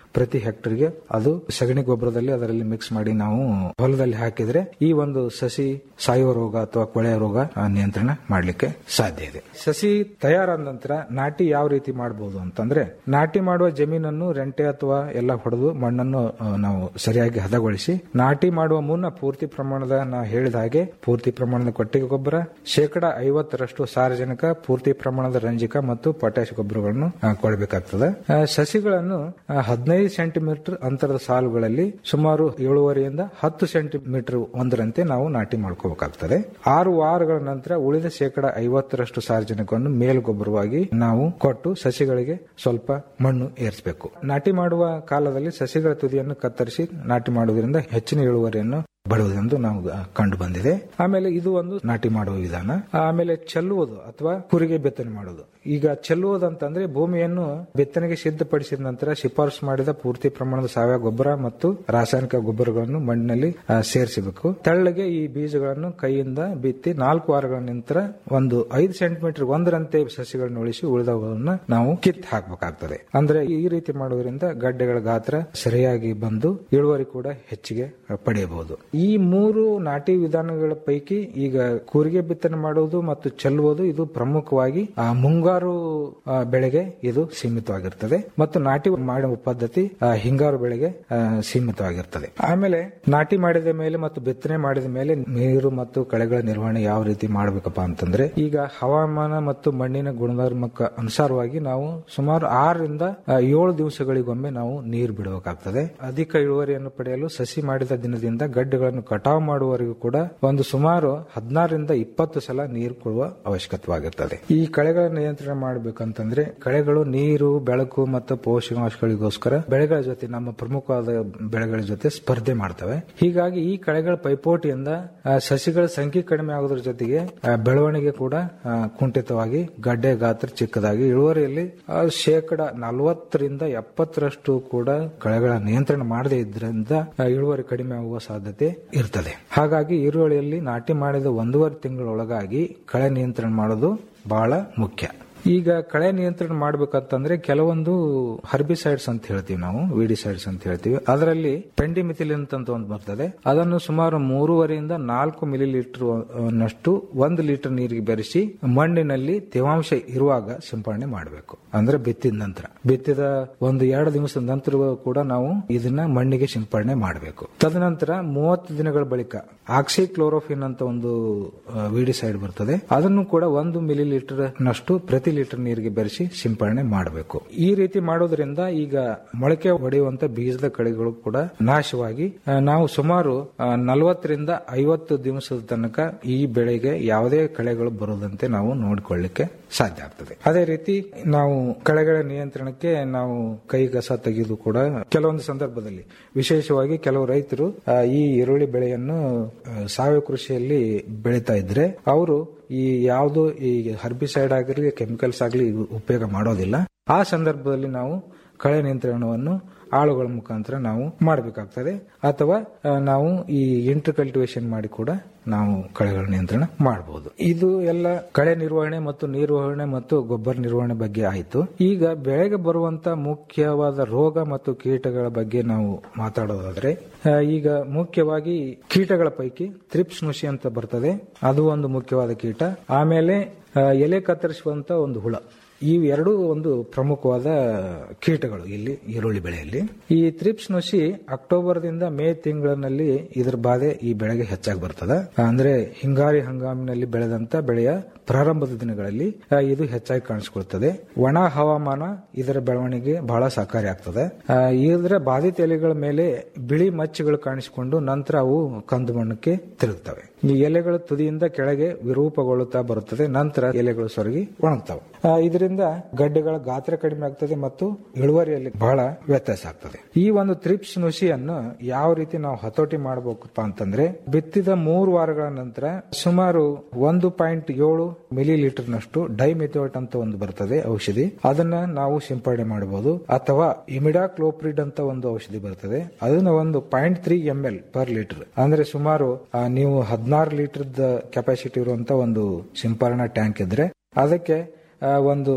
ಪ್ರತಿ ಹೆಕ್ಟರ್ಗೆ ಅದು ಸಗಣಿ ಗೊಬ್ಬರದಲ್ಲಿ ಅದರಲ್ಲಿ ಮಿಕ್ಸ್ ಮಾಡಿ ನಾವು ಹೊಲದಲ್ಲಿ ಹಾಕಿದ್ರೆ ಈ ಒಂದು ಸಸಿ ಸಾಯುವ ರೋಗ ಅಥವಾ ಕೊಳೆಯ ರೋಗ ಆ, ನಿಯಂತ್ರಣ ಮಾಡಲಿಕ್ಕೆ ಸಾಧ್ಯ ಇದೆ ಸಸಿ ತಯಾರಾದ ನಂತರ ನಾಟಿ ಯಾವ ರೀತಿ ಮಾಡಬಹುದು ಅಂತಂದ್ರೆ ನಾಟಿ ಮಾಡುವ ಜಮೀನನ್ನು ರೆಂಟೆ ಅಥವಾ ಎಲ್ಲ ಹೊಡೆದು ಮಣ್ಣನ್ನು ಆ, ನಾವು ಸರಿಯಾಗಿ ಹದಗೊಳಿಸಿ ನಾಟಿ ಮಾಡುವ ಮುನ್ನ ಪೂರ್ತಿ ಪ್ರಮಾಣದ ನಾ ಹೇಳಿದ ಹಾಗೆ ಪೂರ್ತಿ ಪ್ರಮಾಣದ ಕೊಟ್ಟಿಗೆ ಗೊಬ್ಬರ ಶೇಕಡ ಐವತ್ತರಷ್ಟು ಸಾರಜನಕ ಪೂರ್ತಿ ಪ್ರಮಾಣದ ರಂಜಕ ಮತ್ತು ಪೊಟ್ಯಾಶ್ ಗೊಬ್ಬರಗಳನ್ನು ಆ, ಕೊಡಬೇಕಾಗ್ತದೆ ಆ, ಸಸಿಗಳನ್ನು ಆ, ಹದಿನೈದು ಸೆಂಟಿಮೀಟರ್ ಅಂತರದ ಸಾಲುಗಳಲ್ಲಿ ಸುಮಾರು ಏಳುವರೆಯಿಂದ ಹತ್ತು ಸೆಂಟಿಮೀಟರ್ ಒಂದರಂತೆ ನಾವು ನಾಟಿ ಮಾಡ್ಕೋಬೇಕಾಗ್ತದೆ ಆರು ವಾರಗಳ ನಂತರ ಉಳಿದ ಶೇಕಡ ಐವತ್ತರಷ್ಟು ಸಾರಜನಕವನ್ನು ಮೇಲ್ಗೊಬ್ಬರವಾಗಿ ನಾವು ಕೊಟ್ಟು ಸಸಿಗಳಿಗೆ ಸ್ವಲ್ಪ ಮಣ್ಣು ಏರಿಸಬೇಕು ನಾಟಿ ಮಾಡುವ ಕಾಲದಲ್ಲಿ ಸಸಿಗಳ ತುದಿಯನ್ನು ಕತ್ತರಿಸಿ ನಾಟಿ ಮಾಡುವುದರಿಂದ ಹೆಚ್ಚಿನ ಇಳುವರಿಯನ್ನು ಬರುವುದೆಂದು ನಾವು ಕಂಡು ಬಂದಿದೆ ಆಮೇಲೆ ಇದು ಒಂದು ನಾಟಿ ಮಾಡುವ ವಿಧಾನ ಆಮೇಲೆ ಚೆಲ್ಲುವುದು ಅಥವಾ ಕುರಿಗೆ ಬಿತ್ತನೆ ಮಾಡುವುದು ಈಗ ಚೆಲ್ಲುವುದು ಅಂತಂದ್ರೆ ಭೂಮಿಯನ್ನು ಬಿತ್ತನೆಗೆ ಸಿದ್ಧಪಡಿಸಿದ ನಂತರ ಶಿಫಾರಸು ಮಾಡಿದ ಪೂರ್ತಿ ಪ್ರಮಾಣದ ಸಾವಯವ ಗೊಬ್ಬರ ಮತ್ತು ರಾಸಾಯನಿಕ ಗೊಬ್ಬರಗಳನ್ನು ಮಣ್ಣಿನಲ್ಲಿ ಆ, ಸೇರಿಸಬೇಕು ತೆಳ್ಳಗೆ ಈ ಬೀಜಗಳನ್ನು ಕೈಯಿಂದ ಬಿತ್ತಿ ನಾಲ್ಕು ವಾರಗಳ ನಂತರ ಒಂದು ಐದು ಸೆಂಟಿಮೀಟರ್ ಒಂದರಂತೆ ಸಸಿಗಳನ್ನು ಉಳಿಸಿ ಉಳಿದವುಗಳನ್ನು ನಾವು ಕಿತ್ತು ಹಾಕಬೇಕಾಗ್ತದೆ ಅಂದ್ರೆ ಈ ರೀತಿ ಮಾಡುವುದರಿಂದ ಗಡ್ಡೆಗಳ ಗಾತ್ರ ಸರಿಯಾಗಿ ಬಂದು ಇಳುವರಿ ಕೂಡ ಹೆಚ್ಚಿಗೆ ಪಡೆಯಬಹುದು ಈ ಮೂರು ನಾಟಿ ವಿಧಾನಗಳ ಪೈಕಿ ಈಗ ಕೂರಿಗೆ ಬಿತ್ತನೆ ಮಾಡುವುದು ಮತ್ತು ಚೆಲ್ಲುವುದು ಇದು ಪ್ರಮುಖವಾಗಿ ಆ, ಮುಂಗಾರು ಆ, ಬೆಳೆಗೆ ಇದು ಸೀಮಿತವಾಗಿರ್ತದೆ ಮತ್ತು ನಾಟಿ ಮಾಡುವ ಪದ್ಧತಿ ಆ, ಹಿಂಗಾರು ಬೆಳೆಗೆ ಆ, ಸೀಮಿತವಾಗಿರ್ತದೆ ಆಮೇಲೆ ನಾಟಿ ಮಾಡಿದ ಮೇಲೆ ಮತ್ತು ಬಿತ್ತನೆ ಮಾಡಿದ ಮೇಲೆ ನೀರು ಮತ್ತು ಕಳೆಗಳ ನಿರ್ವಹಣೆ ಯಾವ ರೀತಿ ಮಾಡಬೇಕಪ್ಪ ಅಂತಂದ್ರೆ ಈಗ ಹವಾಮಾನ ಮತ್ತು ಮಣ್ಣಿನ ಗುಣಧರ್ಮಕ್ಕೆ ಅನುಸಾರವಾಗಿ ನಾವು ಸುಮಾರು ಆರರಿಂದ ಆ, ಏಳು ದಿವಸಗಳಿಗೊಮ್ಮೆ ನಾವು ನೀರು ಬಿಡಬೇಕಾಗ್ತದೆ ಅಧಿಕ ಇಳುವರಿಯನ್ನು ಪಡೆಯಲು ಸಸಿ ಮಾಡಿದ ದಿನದಿಂದ ಗಡ್ಡೆಗಳನ್ನು ಕಟಾವು ಮಾಡುವವರೆಗೂ ಕೂಡ ಒಂದು ಸುಮಾರು ಹದಿನಾರರಿಂದ ಇಪ್ಪತ್ತು ಸಲ ನೀರು ಕೊಡುವ ಅವಶ್ಯಕವಾಗಿರ್ತದೆ ಈ ಕಳೆಗಳ ನಿಯಂತ್ರಣ ಮಾಡಬೇಕಂತಂದ್ರೆ ಕಳೆಗಳು ನೀರು ಬೆಳಕು ಮತ್ತು ಪೋಷಕಾಂಶಗಳಿಗೋಸ್ಕರ ಬೆಳೆಗಳ ಜೊತೆ ನಮ್ಮ ಪ್ರಮುಖವಾದ ಬೆಳೆಗಳ ಜೊತೆ ಸ್ಪರ್ಧೆ ಮಾಡ್ತವೆ ಹೀಗಾಗಿ ಈ ಕಳೆಗಳ ಪೈಪೋಟಿಯಿಂದ ಆ, ಸಸಿಗಳ ಸಂಖ್ಯೆ ಕಡಿಮೆ ಆಗೋದ್ರ ಜೊತೆಗೆ ಆ, ಬೆಳವಣಿಗೆ ಕೂಡ ಆ, ಕುಂಠಿತವಾಗಿ ಗಡ್ಡೆ ಗಾತ್ರ ಚಿಕ್ಕದಾಗಿ ಇಳುವರಿಯಲ್ಲಿ ಆ, ಶೇಕಡ ನಲವತ್ತರಿಂದ ಎಪ್ಪತ್ತರಷ್ಟು ಕೂಡ ಕಳೆಗಳ ನಿಯಂತ್ರಣ ಮಾಡದೇ ಇದ್ರಿಂದ ಆ, ಇಳುವರಿ ಕಡಿಮೆ ಆಗುವ ಸಾಧ್ಯತೆ ಇರ್ತದೆ ಹಾಗಾಗಿ ಈರುಳ್ಳಿಯಲ್ಲಿ ನಾಟಿ ಮಾಡಿದ ಒಂದೂವರೆ ತಿಂಗಳೊಳಗಾಗಿ ಕಳೆ ನಿಯಂತ್ರಣ ಮಾಡೋದು ಬಹಳ ಮುಖ್ಯ ಈಗ ಕಳೆ ನಿಯಂತ್ರಣ ಮಾಡ್ಬೇಕಂತಂದ್ರೆ ಕೆಲವೊಂದು ಹರ್ಬಿಸೈಡ್ಸ್ ಅಂತ ಹೇಳ್ತೀವಿ ನಾವು ವಿಡಿಸೈಡ್ಸ್ ಅಂತ ಹೇಳ್ತೀವಿ ಅದರಲ್ಲಿ ಪೆಂಡಿಮಿಥಿಲಿನ್ ಅಂತ ಒಂದು ಬರ್ತದೆ ಅದನ್ನು ಸುಮಾರು ಮೂರುವರೆಯಿಂದ ನಾಲ್ಕು ಮಿಲಿ ಲೀಟರ್ ನಷ್ಟು ಒಂದು ಲೀಟರ್ ನೀರಿಗೆ ಬೆರೆಸಿ ಮಣ್ಣಿನಲ್ಲಿ ತೇವಾಂಶ ಇರುವಾಗ ಸಿಂಪಡಣೆ ಮಾಡಬೇಕು ಅಂದ್ರೆ ಬಿತ್ತಿದ ನಂತರ ಬಿತ್ತಿದ ಒಂದು ಎರಡು ದಿವಸದ ನಂತರ ಕೂಡ ನಾವು ಇದನ್ನ ಮಣ್ಣಿಗೆ ಸಿಂಪಡಣೆ ಮಾಡಬೇಕು ತದನಂತರ ಮೂವತ್ತು ದಿನಗಳ ಬಳಿಕ ಆಕ್ಸಿಕ್ಲೋರೋಫಿನ್ ಅಂತ ಒಂದು ವಿಡಿಸೈಡ್ ಬರ್ತದೆ ಅದನ್ನು ಕೂಡ ಒಂದು ಮಿಲಿ ಲೀಟರ್ ನಷ್ಟು ಪ್ರತಿ ಲೀಟರ್ ನೀರಿಗೆ ಬೆರೆಸಿ ಸಿಂಪಡಣೆ ಮಾಡಬೇಕು ಈ ರೀತಿ ಮಾಡೋದ್ರಿಂದ ಈಗ ಮೊಳಕೆ ಹೊಡೆಯುವಂತ ಬೀಜದ ಕಳೆಗಳು ಕೂಡ ನಾಶವಾಗಿ ಆ, ನಾವು ಸುಮಾರು ನಲವತ್ತರಿಂದ ಐವತ್ತು ದಿವಸದ ತನಕ ಈ ಬೆಳೆಗೆ ಯಾವುದೇ ಕಳೆಗಳು ಬರುವುದಂತೆ ನಾವು ನೋಡಿಕೊಳ್ಳಿಕ್ಕೆ ಸಾಧ್ಯ ಆಗ್ತದೆ ಅದೇ ರೀತಿ ನಾವು ಕಳೆಗಳ ನಿಯಂತ್ರಣಕ್ಕೆ ನಾವು ಕೈ ಕಸ ತೆಗೆದು ಕೂಡ ಕೆಲವೊಂದು ಸಂದರ್ಭದಲ್ಲಿ ವಿಶೇಷವಾಗಿ ಕೆಲವು ರೈತರು ಆ, ಈ ಈರುಳ್ಳಿ ಬೆಳೆಯನ್ನು ಆ, ಸಾವಯವ ಕೃಷಿಯಲ್ಲಿ ಬೆಳೀತಾ ಇದ್ರೆ ಅವರು ಈ ಯಾವುದು ಈ ಹರ್ಬಿಸೈಡ್ ಆಗಿರಲಿ ಕೆಮಿಕಲ್ಸ್ ಆಗಲಿ ಉಪಯೋಗ ಮಾಡೋದಿಲ್ಲ ಆ ಸಂದರ್ಭದಲ್ಲಿ ನಾವು ಕಳೆ ನಿಯಂತ್ರಣವನ್ನು ಆಳುಗಳ ಮುಖಾಂತರ ನಾವು ಮಾಡಬೇಕಾಗ್ತದೆ ಅಥವಾ ಆ, ನಾವು ಈ ಇಂಟರ್ ಕಲ್ಟಿವೇಶನ್ ಮಾಡಿ ಕೂಡ ನಾವು ಕಳೆಗಳ ನಿಯಂತ್ರಣ ಮಾಡಬಹುದು ಇದು ಎಲ್ಲ ಕಳೆ ನಿರ್ವಹಣೆ ಮತ್ತು ನಿರ್ವಹಣೆ ಮತ್ತು ಗೊಬ್ಬರ ನಿರ್ವಹಣೆ ಬಗ್ಗೆ ಆಯಿತು ಈಗ ಬೆಳೆಗೆ ಬರುವಂತ ಮುಖ್ಯವಾದ ರೋಗ ಮತ್ತು ಕೀಟಗಳ ಬಗ್ಗೆ ನಾವು ಮಾತಾಡೋದಾದ್ರೆ ಆ, ಈಗ ಮುಖ್ಯವಾಗಿ ಕೀಟಗಳ ಪೈಕಿ ತ್ರಿಪ್ಸ್ ನುಷಿ ಅಂತ ಬರ್ತದೆ ಅದು ಒಂದು ಮುಖ್ಯವಾದ ಕೀಟ ಆಮೇಲೆ ಆ, ಎಲೆ ಕತ್ತರಿಸುವಂತ ಒಂದು ಹುಳ ಈ ಎರಡೂ ಒಂದು ಪ್ರಮುಖವಾದ ಕೀಟಗಳು ಇಲ್ಲಿ ಈರುಳ್ಳಿ ಬೆಳೆಯಲ್ಲಿ ಈ ತ್ರಿಪ್ಸ್ ನುಷಿ ಅಕ್ಟೋಬರ್ದಿಂದ ಮೇ ತಿಂಗಳಿನಲ್ಲಿ ಇದರ ಬಾಧೆ ಈ ಬೆಳೆಗೆ ಹೆಚ್ಚಾಗಿ ಬರ್ತದೆ ಅಂದ್ರೆ ಹಿಂಗಾರಿ ಹಂಗಾಮಿನಲ್ಲಿ ಬೆಳೆದಂತ ಬೆಳೆಯ ಪ್ರಾರಂಭದ ದಿನಗಳಲ್ಲಿ ಆ, ಇದು ಹೆಚ್ಚಾಗಿ ಕಾಣಿಸಿಕೊಳ್ತದೆ ಒಣ ಹವಾಮಾನ ಇದರ ಬೆಳವಣಿಗೆ ಬಹಳ ಸಹಕಾರಿ ಆಗ್ತದೆ ಆ, ಇದರ ಬಾಧಿತ ಎಲೆಗಳ ಮೇಲೆ ಬಿಳಿ ಮಚ್ಚುಗಳು ಕಾಣಿಸಿಕೊಂಡು ನಂತರ ಅವು ಕಂದು ಬಣ್ಣಕ್ಕೆ ತಿರುಗುತ್ತವೆ ಈ ಎಲೆಗಳ ತುದಿಯಿಂದ ಕೆಳಗೆ ವಿರೂಪಗೊಳ್ಳುತ್ತಾ ಬರುತ್ತದೆ ನಂತರ ಎಲೆಗಳು ಸೊರಗಿ ಒಣಗ್ತವೆ ಆ, ಇದರಿಂದ ಗಡ್ಡೆಗಳ ಗಾತ್ರ ಕಡಿಮೆ ಆಗ್ತದೆ ಮತ್ತು ಇಳುವರಿಯಲ್ಲಿ ಬಹಳ ವ್ಯತ್ಯಾಸ ಆಗ್ತದೆ ಈ ಒಂದು ತ್ರಿಪ್ಸ್ ನುಷಿಯನ್ನು ಯಾವ ರೀತಿ ನಾವು ಹತೋಟಿ ಮಾಡಬೇಕಪ್ಪ ಅಂತಂದ್ರೆ ಬಿತ್ತಿದ ಮೂರು ವಾರಗಳ ನಂತರ ಸುಮಾರು ಒಂದು ಪಾಯಿಂಟ್ ಏಳು ಮಿಲಿ ಲೀಟರ್ ನಷ್ಟು ಡೈಮೆಥೋಟ್ ಅಂತ ಒಂದು ಬರ್ತದೆ ಔಷಧಿ ಅದನ್ನ ನಾವು ಸಿಂಪಡಣೆ ಮಾಡಬಹುದು ಅಥವಾ ಇಮಿಡಾಕ್ಲೋಪ್ರಿಡ್ ಅಂತ ಒಂದು ಔಷಧಿ ಬರ್ತದೆ ಅದನ್ನ ಒಂದು point three M L per litre ಅಂದ್ರೆ ಸುಮಾರು ಆ, ನೀವು ಹದಿನಾರು ಲೀಟರ್ ಕೆಪಾಸಿಟಿ ಇರುವಂತ ಒಂದು ಸಿಂಪರಣಾ ಟ್ಯಾಂಕ್ ಇದ್ರೆ ಅದಕ್ಕೆ ಆ, ಒಂದು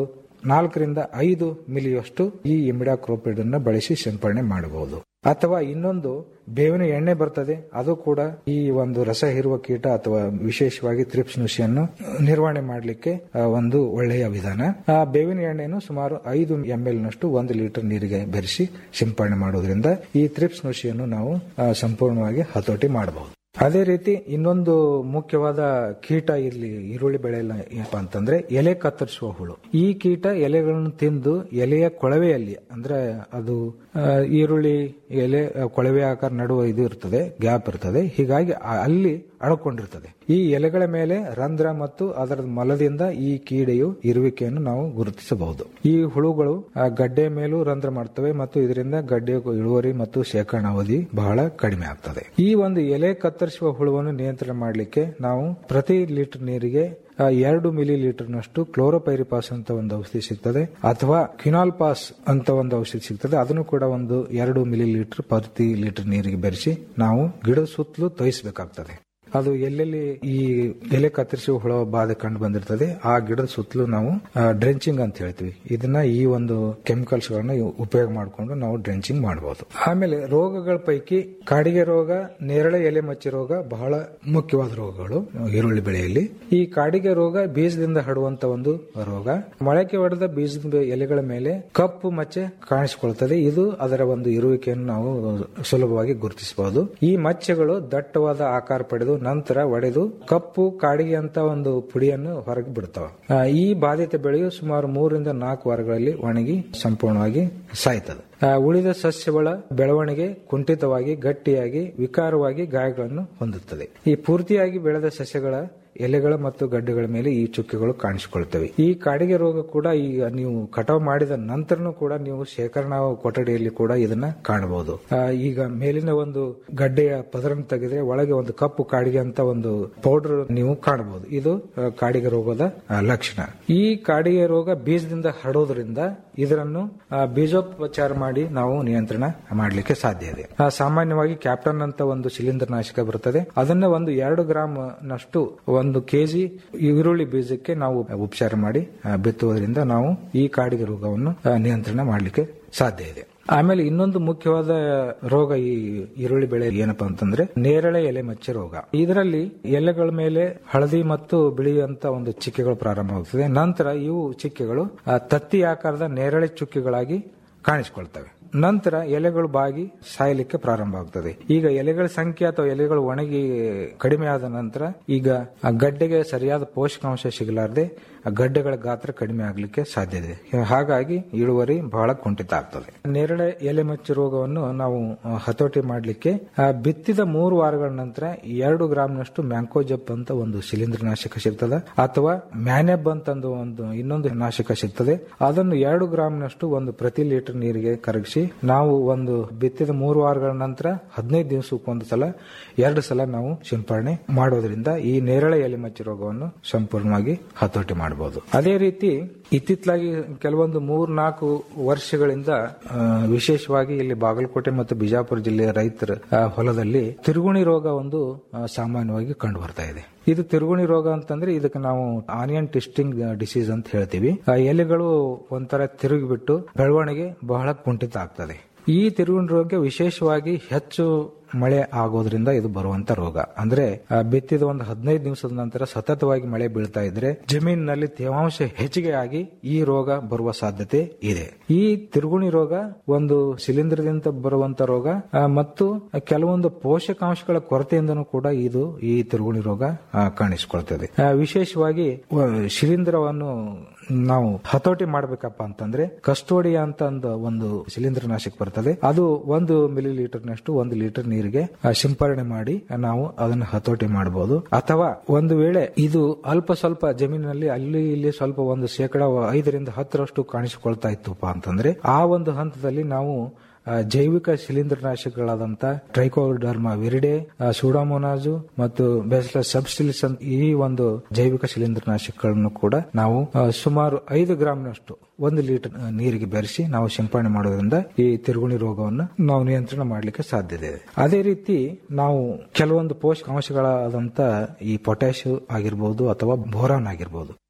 ನಾಲ್ಕರಿಂದ ಐದು ಮಿಲಿಯಷ್ಟು ಈ ಇಮಿಡಾಕ್ರೋಪಿಡ್ ಅನ್ನು ಬಳಸಿ ಸಿಂಪಡಣೆ ಮಾಡಬಹುದು ಅಥವಾ ಇನ್ನೊಂದು ಬೇವಿನ ಎಣ್ಣೆ ಬರ್ತದೆ ಅದು ಕೂಡ ಈ ಒಂದು ರಸ ಹೀರುವ ಕೀಟ ಅಥವಾ ವಿಶೇಷವಾಗಿ ತ್ರಿಪ್ಸ್ ನುಸಿಯನ್ನು ನಿರ್ವಹಣೆ ಮಾಡಲಿಕ್ಕೆ ಒಂದು ಒಳ್ಳೆಯ ವಿಧಾನ ಆ ಬೇವಿನ ಎಣ್ಣೆಯನ್ನು ಸುಮಾರು ಐದು ಎಂ ಎಲ್ ನಷ್ಟು ಒಂದು ಲೀಟರ್ ನೀರಿಗೆ ಬೆರೆಸಿ ಸಿಂಪಡಣೆ ಮಾಡೋದ್ರಿಂದ ಈ ತ್ರಿಪ್ಸ್ ನುಸಿಯನ್ನು ನಾವು ಆ, ಸಂಪೂರ್ಣವಾಗಿ ಹತೋಟಿ ಮಾಡಬಹುದು ಅದೇ ರೀತಿ ಇನ್ನೊಂದು ಮುಖ್ಯವಾದ ಕೀಟ ಇಲ್ಲಿ ಈರುಳ್ಳಿ ಬೆಳೆಯಲ್ಲಿ ಏನಪ್ಪಾ ಅಂತಂದ್ರೆ ಎಲೆ ಕತ್ತರಿಸುವ ಹುಳು ಈ ಕೀಟ ಎಲೆಗಳನ್ನು ತಿಂದು ಎಲೆಯ ಕೊಳವೆಯಲ್ಲಿ ಅಂದ್ರೆ ಅದು ಆ, ಈರುಳ್ಳಿ ಎಲೆ ಆ, ಕೊಳವೆ ಆಕಾರ ನಡುವೆ ಇದು ಇರ್ತದೆ ಗ್ಯಾಪ್ ಇರ್ತದೆ ಹೀಗಾಗಿ ಆ- ಅಲ್ಲಿ ಅಳಕೊಂಡಿರ್ತದೆ ಈ ಎಲೆಗಳ ಮೇಲೆ ರಂಧ್ರ ಮತ್ತು ಅದರ ಮಲದಿಂದ ಈ ಕೀಡೆಯು ಇರುವಿಕೆಯನ್ನು ನಾವು ಗುರುತಿಸಬಹುದು ಈ ಹುಳುಗಳು ಆ, ಗಡ್ಡೆ ಮೇಲೂ ರಂಧ್ರ ಮಾಡ್ತವೆ ಮತ್ತು ಇದರಿಂದ ಗಡ್ಡೆಯ ಇಳುವರಿ ಮತ್ತು ಶೇಖರಣಾ ಅವಧಿ ಬಹಳ ಕಡಿಮೆ ಆಗ್ತದೆ ಈ ಒಂದು ಎಲೆ ಕತ್ತರಿಸುವ ಹುಳುವನ್ನು ನಿಯಂತ್ರಣ ಮಾಡಲಿಕ್ಕೆ ನಾವು ಪ್ರತಿ ಲೀಟರ್ ನೀರಿಗೆ ಆ, ಎರಡು ಮಿಲಿ ಲೀಟರ್ನಷ್ಟು ಕ್ಲೋರೋಪೈರಿಪಾಸ್ ಅಂತ ಒಂದು ಔಷಧಿ ಸಿಗ್ತದೆ ಅಥವಾ ಕ್ವಿನಾಲ್ ಪಾಸ್ ಅಂತ ಒಂದು ಔಷಧಿ ಸಿಗ್ತದೆ ಅದನ್ನು ಕೂಡ ಒಂದು ಎರಡು ಮಿಲಿ ಲೀಟರ್ ಪ್ರತಿ ಲೀಟರ್ ನೀರಿಗೆ ಬೆರೆಸಿ ನಾವು ಗಿಡದ ಸುತ್ತಲೂ ತೋಯಿಸಬೇಕಾಗ್ತದೆ ಅದು ಎಲ್ಲೆಲ್ಲಿ ಈ ಎಲೆ ಕತ್ತರಿಸುವ ಹುಳ ಬಾಧೆ ಕಂಡು ಬಂದಿರ್ತದೆ ಆ ಗಿಡದ ಸುತ್ತಲೂ ನಾವು ಡ್ರೆಂಚಿಂಗ್ ಅಂತ ಹೇಳ್ತೀವಿ ಇದನ್ನ ಈ ಒಂದು ಕೆಮಿಕಲ್ಸ್ ಗಳನ್ನ ಉಪಯೋಗ ಮಾಡಿಕೊಂಡು ನಾವು ಡ್ರೆಂಚಿಂಗ್ ಮಾಡಬಹುದು ಆಮೇಲೆ ರೋಗಗಳ ಪೈಕಿ ಕಾಡಿಗೆ ರೋಗ ನೇರಳೆ ಎಲೆ ಮಚ್ಚಿ ರೋಗ ಬಹಳ ಮುಖ್ಯವಾದ ರೋಗಗಳು ಈರುಳ್ಳಿ ಬೆಳೆಯಲ್ಲಿ ಈ ಕಾಡಿಗೆ ರೋಗ ಬೀಜದಿಂದ ಹರಡುವಂತ ಒಂದು ರೋಗ ಮೊಳಕೆ ಹೊಡೆದ ಬೀಜದ ಎಲೆಗಳ ಮೇಲೆ ಕಪ್ಪು ಮಚ್ಚೆ ಕಾಣಿಸಿಕೊಳ್ತದೆ ಇದು ಅದರ ಒಂದು ಇರುವಿಕೆಯನ್ನು ನಾವು ಸುಲಭವಾಗಿ ಗುರುತಿಸಬಹುದು ಈ ಮಚ್ಚೆಗಳು ದಟ್ಟವಾದ ಆಕಾರ ಪಡೆದು ನಂತರ ಒಡೆದು ಕಪ್ಪು ಕಾಡಿಗೆ ಅಂತ ಒಂದು ಪುಡಿಯನ್ನು ಹೊರಗೆ ಬಿಡ್ತಾವ ಆ, ಈ ಬಾಧಿತ ಬೆಳೆಯು ಸುಮಾರು ಮೂರರಿಂದ ನಾಲ್ಕು ವಾರಗಳಲ್ಲಿ ಒಣಗಿ ಸಂಪೂರ್ಣವಾಗಿ ಸಾಯ್ತದೆ ಆ, ಉಳಿದ ಸಸ್ಯಗಳ ಬೆಳವಣಿಗೆ ಕುಂಠಿತವಾಗಿ ಗಟ್ಟಿಯಾಗಿ ವಿಕಾರವಾಗಿ ಗಾಯಗಳನ್ನು ಹೊಂದುತ್ತದೆ ಈ ಪೂರ್ತಿಯಾಗಿ ಬೆಳೆದ ಸಸ್ಯಗಳ ಎಲೆಗಳ ಮತ್ತು ಗಡ್ಡೆಗಳ ಮೇಲೆ ಈ ಚುಕ್ಕೆಗಳು ಕಾಣಿಸಿಕೊಳ್ತವೆ ಈ ಕಾಡಿಗೆ ರೋಗ ಕೂಡ ಈಗ ನೀವು ಕಟಾವು ಮಾಡಿದ ನಂತರನೂ ಕೂಡ ನೀವು ಶೇಖರಣಾ ಕೊಠಡಿಯಲ್ಲಿ ಕೂಡ ಇದನ್ನ ಕಾಣಬಹುದು ಆ, ಈಗ ಮೇಲಿನ ಒಂದು ಗಡ್ಡೆಯ ಪದರನ್ನು ತೆಗೆದ್ರೆ ಒಳಗೆ ಒಂದು ಕಪ್ಪು ಕಾಡಿಗೆ ಅಂತ ಒಂದು ಪೌಡರ್ ನೀವು ಕಾಣಬಹುದು ಇದು ಆ, ಕಾಡಿಗೆ ರೋಗದ ಆ, ಲಕ್ಷಣ ಈ ಕಾಡಿಗೆ ರೋಗ ಬೀಜದಿಂದ ಹರಡೋದ್ರಿಂದ ಇದನ್ನು ಆ, ಬೀಜೋಪಚಾರ ಮಾಡಿ ನಾವು ನಿಯಂತ್ರಣ ಮಾಡಲಿಕ್ಕೆ ಸಾಧ್ಯ ಇದೆ ಆ, ಸಾಮಾನ್ಯವಾಗಿ ಕ್ಯಾಪ್ಟನ್ ಅಂತ ಒಂದು ಶಿಲೀಂಧ್ರ ನಾಶಕ ಬರುತ್ತದೆ ಅದನ್ನ ಒಂದು ಎರಡು ಗ್ರಾಮ್ ನಷ್ಟು ಒಂದು ಕೆಜಿ ಈರುಳ್ಳಿ ಬೀಜಕ್ಕೆ ನಾವು ಉಪಚಾರ ಮಾಡಿ ಆ, ಬಿತ್ತುವುದರಿಂದ ನಾವು ಈ ಕಾಡಿಗೆ ರೋಗವನ್ನು ಆ, ನಿಯಂತ್ರಣ ಮಾಡಲಿಕ್ಕೆ ಸಾಧ್ಯ ಇದೆ ಆಮೇಲೆ ಇನ್ನೊಂದು ಮುಖ್ಯವಾದ ರೋಗ ಈ ಈರುಳ್ಳಿ ಬೆಳೆ ಏನಪ್ಪಾ ಅಂತಂದ್ರೆ ನೇರಳೆ ಎಲೆ ಮಚ್ಚೆ ರೋಗ ಇದರಲ್ಲಿ ಎಲೆಗಳ ಮೇಲೆ ಹಳದಿ ಮತ್ತು ಬಿಳಿ ಅಂತ ಒಂದು ಚಿಕ್ಕೆಗಳು ಪ್ರಾರಂಭವಾಗುತ್ತದೆ ನಂತರ ಇವು ಚಿಕ್ಕೆಗಳು ಆ, ತತ್ತಿ ಆಕಾರದ ನೇರಳೆ ಚುಕ್ಕೆಗಳಾಗಿ ಕಾಣಿಸಿಕೊಳ್ತವೆ ನಂತರ ಎಲೆಗಳು ಬಾಗಿ ಸಾಯಲಿಕ್ಕೆ ಪ್ರಾರಂಭ ಆಗ್ತದೆ ಈಗ ಎಲೆಗಳ ಸಂಖ್ಯೆ ಅಥವಾ ಎಲೆಗಳು ಒಣಗಿ ಕಡಿಮೆ ಆದ ನಂತರ ಈಗ ಆ ಗಡ್ಡೆಗೆ ಸರಿಯಾದ ಪೋಷಕಾಂಶ ಸಿಗಲಾರದೆ ಆ ಗಡ್ಡೆಗಳ ಗಾತ್ರ ಕಡಿಮೆ ಆಗಲಿಕ್ಕೆ ಸಾಧ್ಯ ಇದೆ ಹಾಗಾಗಿ ಇಳುವರಿ ಬಹಳ ಕುಂಠಿತ ಆಗ್ತದೆ ನೇರಳೆ ಎಲೆ ಮಚ್ಚು ರೋಗವನ್ನು ನಾವು ಆ, ಹತೋಟಿ ಮಾಡಲಿಕ್ಕೆ ಬಿತ್ತಿದ ಮೂರು ವಾರಗಳ ನಂತರ ಎರಡು ಗ್ರಾಮ್ನಷ್ಟು ಮ್ಯಾಂಕೋಜಪ್ ಅಂತ ಒಂದು ಶಿಲೀಂಧ್ರ ನಾಶಕ ಸಿಗ್ತದೆ ಅಥವಾ ಮ್ಯಾನೆಬ್ ಅಂತಂದು ಒಂದು ಇನ್ನೊಂದು ನಾಶಕ ಸಿಗ್ತದೆ ಅದನ್ನು ಎರಡು ಗ್ರಾಮ್ನಷ್ಟು ಒಂದು ಪ್ರತಿ ಲೀಟರ್ ನೀರಿಗೆ ಕರಗಿಸಿ ನಾವು ಒಂದು ಬಿತ್ತಿದ ಮೂರು ವಾರಗಳ ನಂತರ ಹದಿನೈದು ದಿವಸಕ್ಕೊಂದು ಸಲ ಎರಡು ಸಲ ನಾವು ಸಿಂಪರಣೆ ಮಾಡೋದ್ರಿಂದ ಈ ನೇರಳೆ ಎಲೆ ಮಚ್ಚು ರೋಗವನ್ನು ಸಂಪೂರ್ಣವಾಗಿ ಹತೋಟಿ ಮಾಡಬಹುದು ಅದೇ ರೀತಿ ಇತ್ತಿತ್ತಲಾಗಿ ಕೆಲವೊಂದು ಮೂರ್ ನಾಲ್ಕು ವರ್ಷಗಳಿಂದ ಆ, ವಿಶೇಷವಾಗಿ ಇಲ್ಲಿ ಬಾಗಲಕೋಟೆ ಮತ್ತು ಬಿಜಾಪುರ ಜಿಲ್ಲೆಯ ರೈತರ ಆ, ಹೊಲದಲ್ಲಿ ತಿರುಗುಣಿ ರೋಗ ಒಂದು ಆ, ಸಾಮಾನ್ಯವಾಗಿ ಕಂಡು ಬರ್ತಾ ಇದೆ ಇದು ತಿರುಗುಣಿ ರೋಗ ಅಂತಂದ್ರೆ ಇದಕ್ಕೆ ನಾವು ಆನಿಯನ್ ಟಿಸ್ಟಿಂಗ್ ಡಿಸೀಸ್ ಅಂತ ಹೇಳ್ತೀವಿ ಆ ಎಲೆಗಳು ಒಂಥರ ತಿರುಗಿಬಿಟ್ಟು ಬೆಳವಣಿಗೆ ಬಹಳ ಕುಂಠಿತ ಆಗ್ತದೆ ಈ ತಿರುಗುಣಿ ರೋಗಕ್ಕೆ ವಿಶೇಷವಾಗಿ ಹೆಚ್ಚು ಮಳೆ ಆಗೋದ್ರಿಂದ ಇದು ಬರುವಂತ ರೋಗ ಅಂದ್ರೆ ಆ, ಬಿತ್ತಿದ ಒಂದು ಹದಿನೈದು ದಿವಸದ ನಂತರ ಸತತವಾಗಿ ಮಳೆ ಬೀಳ್ತಾ ಇದ್ರೆ ಜಮೀನಿನಲ್ಲಿ ತೇವಾಂಶ ಹೆಚ್ಚಿಗೆ ಆಗಿ ಈ ರೋಗ ಬರುವ ಸಾಧ್ಯತೆ ಇದೆ ಈ ತಿರುಗುಣಿ ರೋಗ ಒಂದು ಶಿಲೀಂಧ್ರದಿಂದ ಬರುವಂತ ರೋಗ ಆ, ಮತ್ತು ಕೆಲವೊಂದು ಪೋಷಕಾಂಶಗಳ ಕೊರತೆಯಿಂದನೂ ಕೂಡ ಇದು ಈ ತಿರುಗುಣಿ ರೋಗ ಆ, ಕಾಣಿಸಿಕೊಳ್ತದೆ ಆ, ವಿಶೇಷವಾಗಿ ವ- ಶಿಲೀಂಧ್ರವನ್ನು ನಾವು ಹತೋಟಿ ಮಾಡ್ಬೇಕಪ್ಪ ಅಂತಂದ್ರೆ ಕಸ್ಟೋಡಿಯಾ ಅಂತ ಒಂದು ಒಂದು ಶಿಲೀಂಧ್ರ ನಾಶಕ ಬರ್ತದೆ ಅದು ಒಂದು ಮಿಲಿ ಲೀಟರ್ ನಷ್ಟು ಒಂದು ಲೀಟರ್ ನೀರಿಗೆ ಆ, ಸಿಂಪರಣೆ ಮಾಡಿ ನಾವು ಅದನ್ನು ಹತೋಟಿ ಮಾಡಬಹುದು ಅಥವಾ ಒಂದು ವೇಳೆ ಇದು ಅಲ್ಪ ಸ್ವಲ್ಪ ಜಮೀನಿನಲ್ಲಿ ಅಲ್ಲಿ ಇಲ್ಲಿ ಸ್ವಲ್ಪ ಒಂದು ಶೇಕಡ ಐದರಿಂದ ಹತ್ತರಷ್ಟು ಕಾಣಿಸಿಕೊಳ್ತಾ ಇತ್ತುಪ್ಪ ಅಂತಂದ್ರೆ ಆ ಒಂದು ಹಂತದಲ್ಲಿ ನಾವು ಆ, ಜೈವಿಕ ಶಿಲೀಂಧ್ರನಾಶಕಗಳಾದಂತ ಟ್ರೈಕೋಡರ್ಮಾ ವಿರಿಡೆ ಸೂಡಾಮೋನಾಜು ಮತ್ತು ಬೆಸ್ಲಸ್ ಸಬ್ಸ್ಟಿಲಿಸ್ ಅಂತ ಈ ಒಂದು ಜೈವಿಕ ಶಿಲೀಂಧ್ರನಾಶಕಗಳನ್ನು ಕೂಡ ನಾವು ಆ, ಸುಮಾರು ಐದು ಗ್ರಾಮ್ನಷ್ಟು ಒಂದು ಲೀಟರ್ ಆ, ನೀರಿಗೆ ಬೆರೆಸಿ ನಾವು ಸಿಂಪಡಣೆ ಮಾಡೋದ್ರಿಂದ ಈ ತಿರುಗುಣಿ ರೋಗವನ್ನು ನಾವು ನಿಯಂತ್ರಣ ಮಾಡಲಿಕ್ಕೆ ಸಾಧ್ಯತೆ ಇದೆ ಅದೇ ರೀತಿ ನಾವು ಕೆಲವೊಂದು ಪೋಷಕಾಂಶಗಳಾದಂತ ಈ ಪೊಟ್ಯಾಶ್ ಆಗಿರ್ಬೋದು ಅಥವಾ ಬೋರಾನ್ ಆಗಿರ್ಬೋದು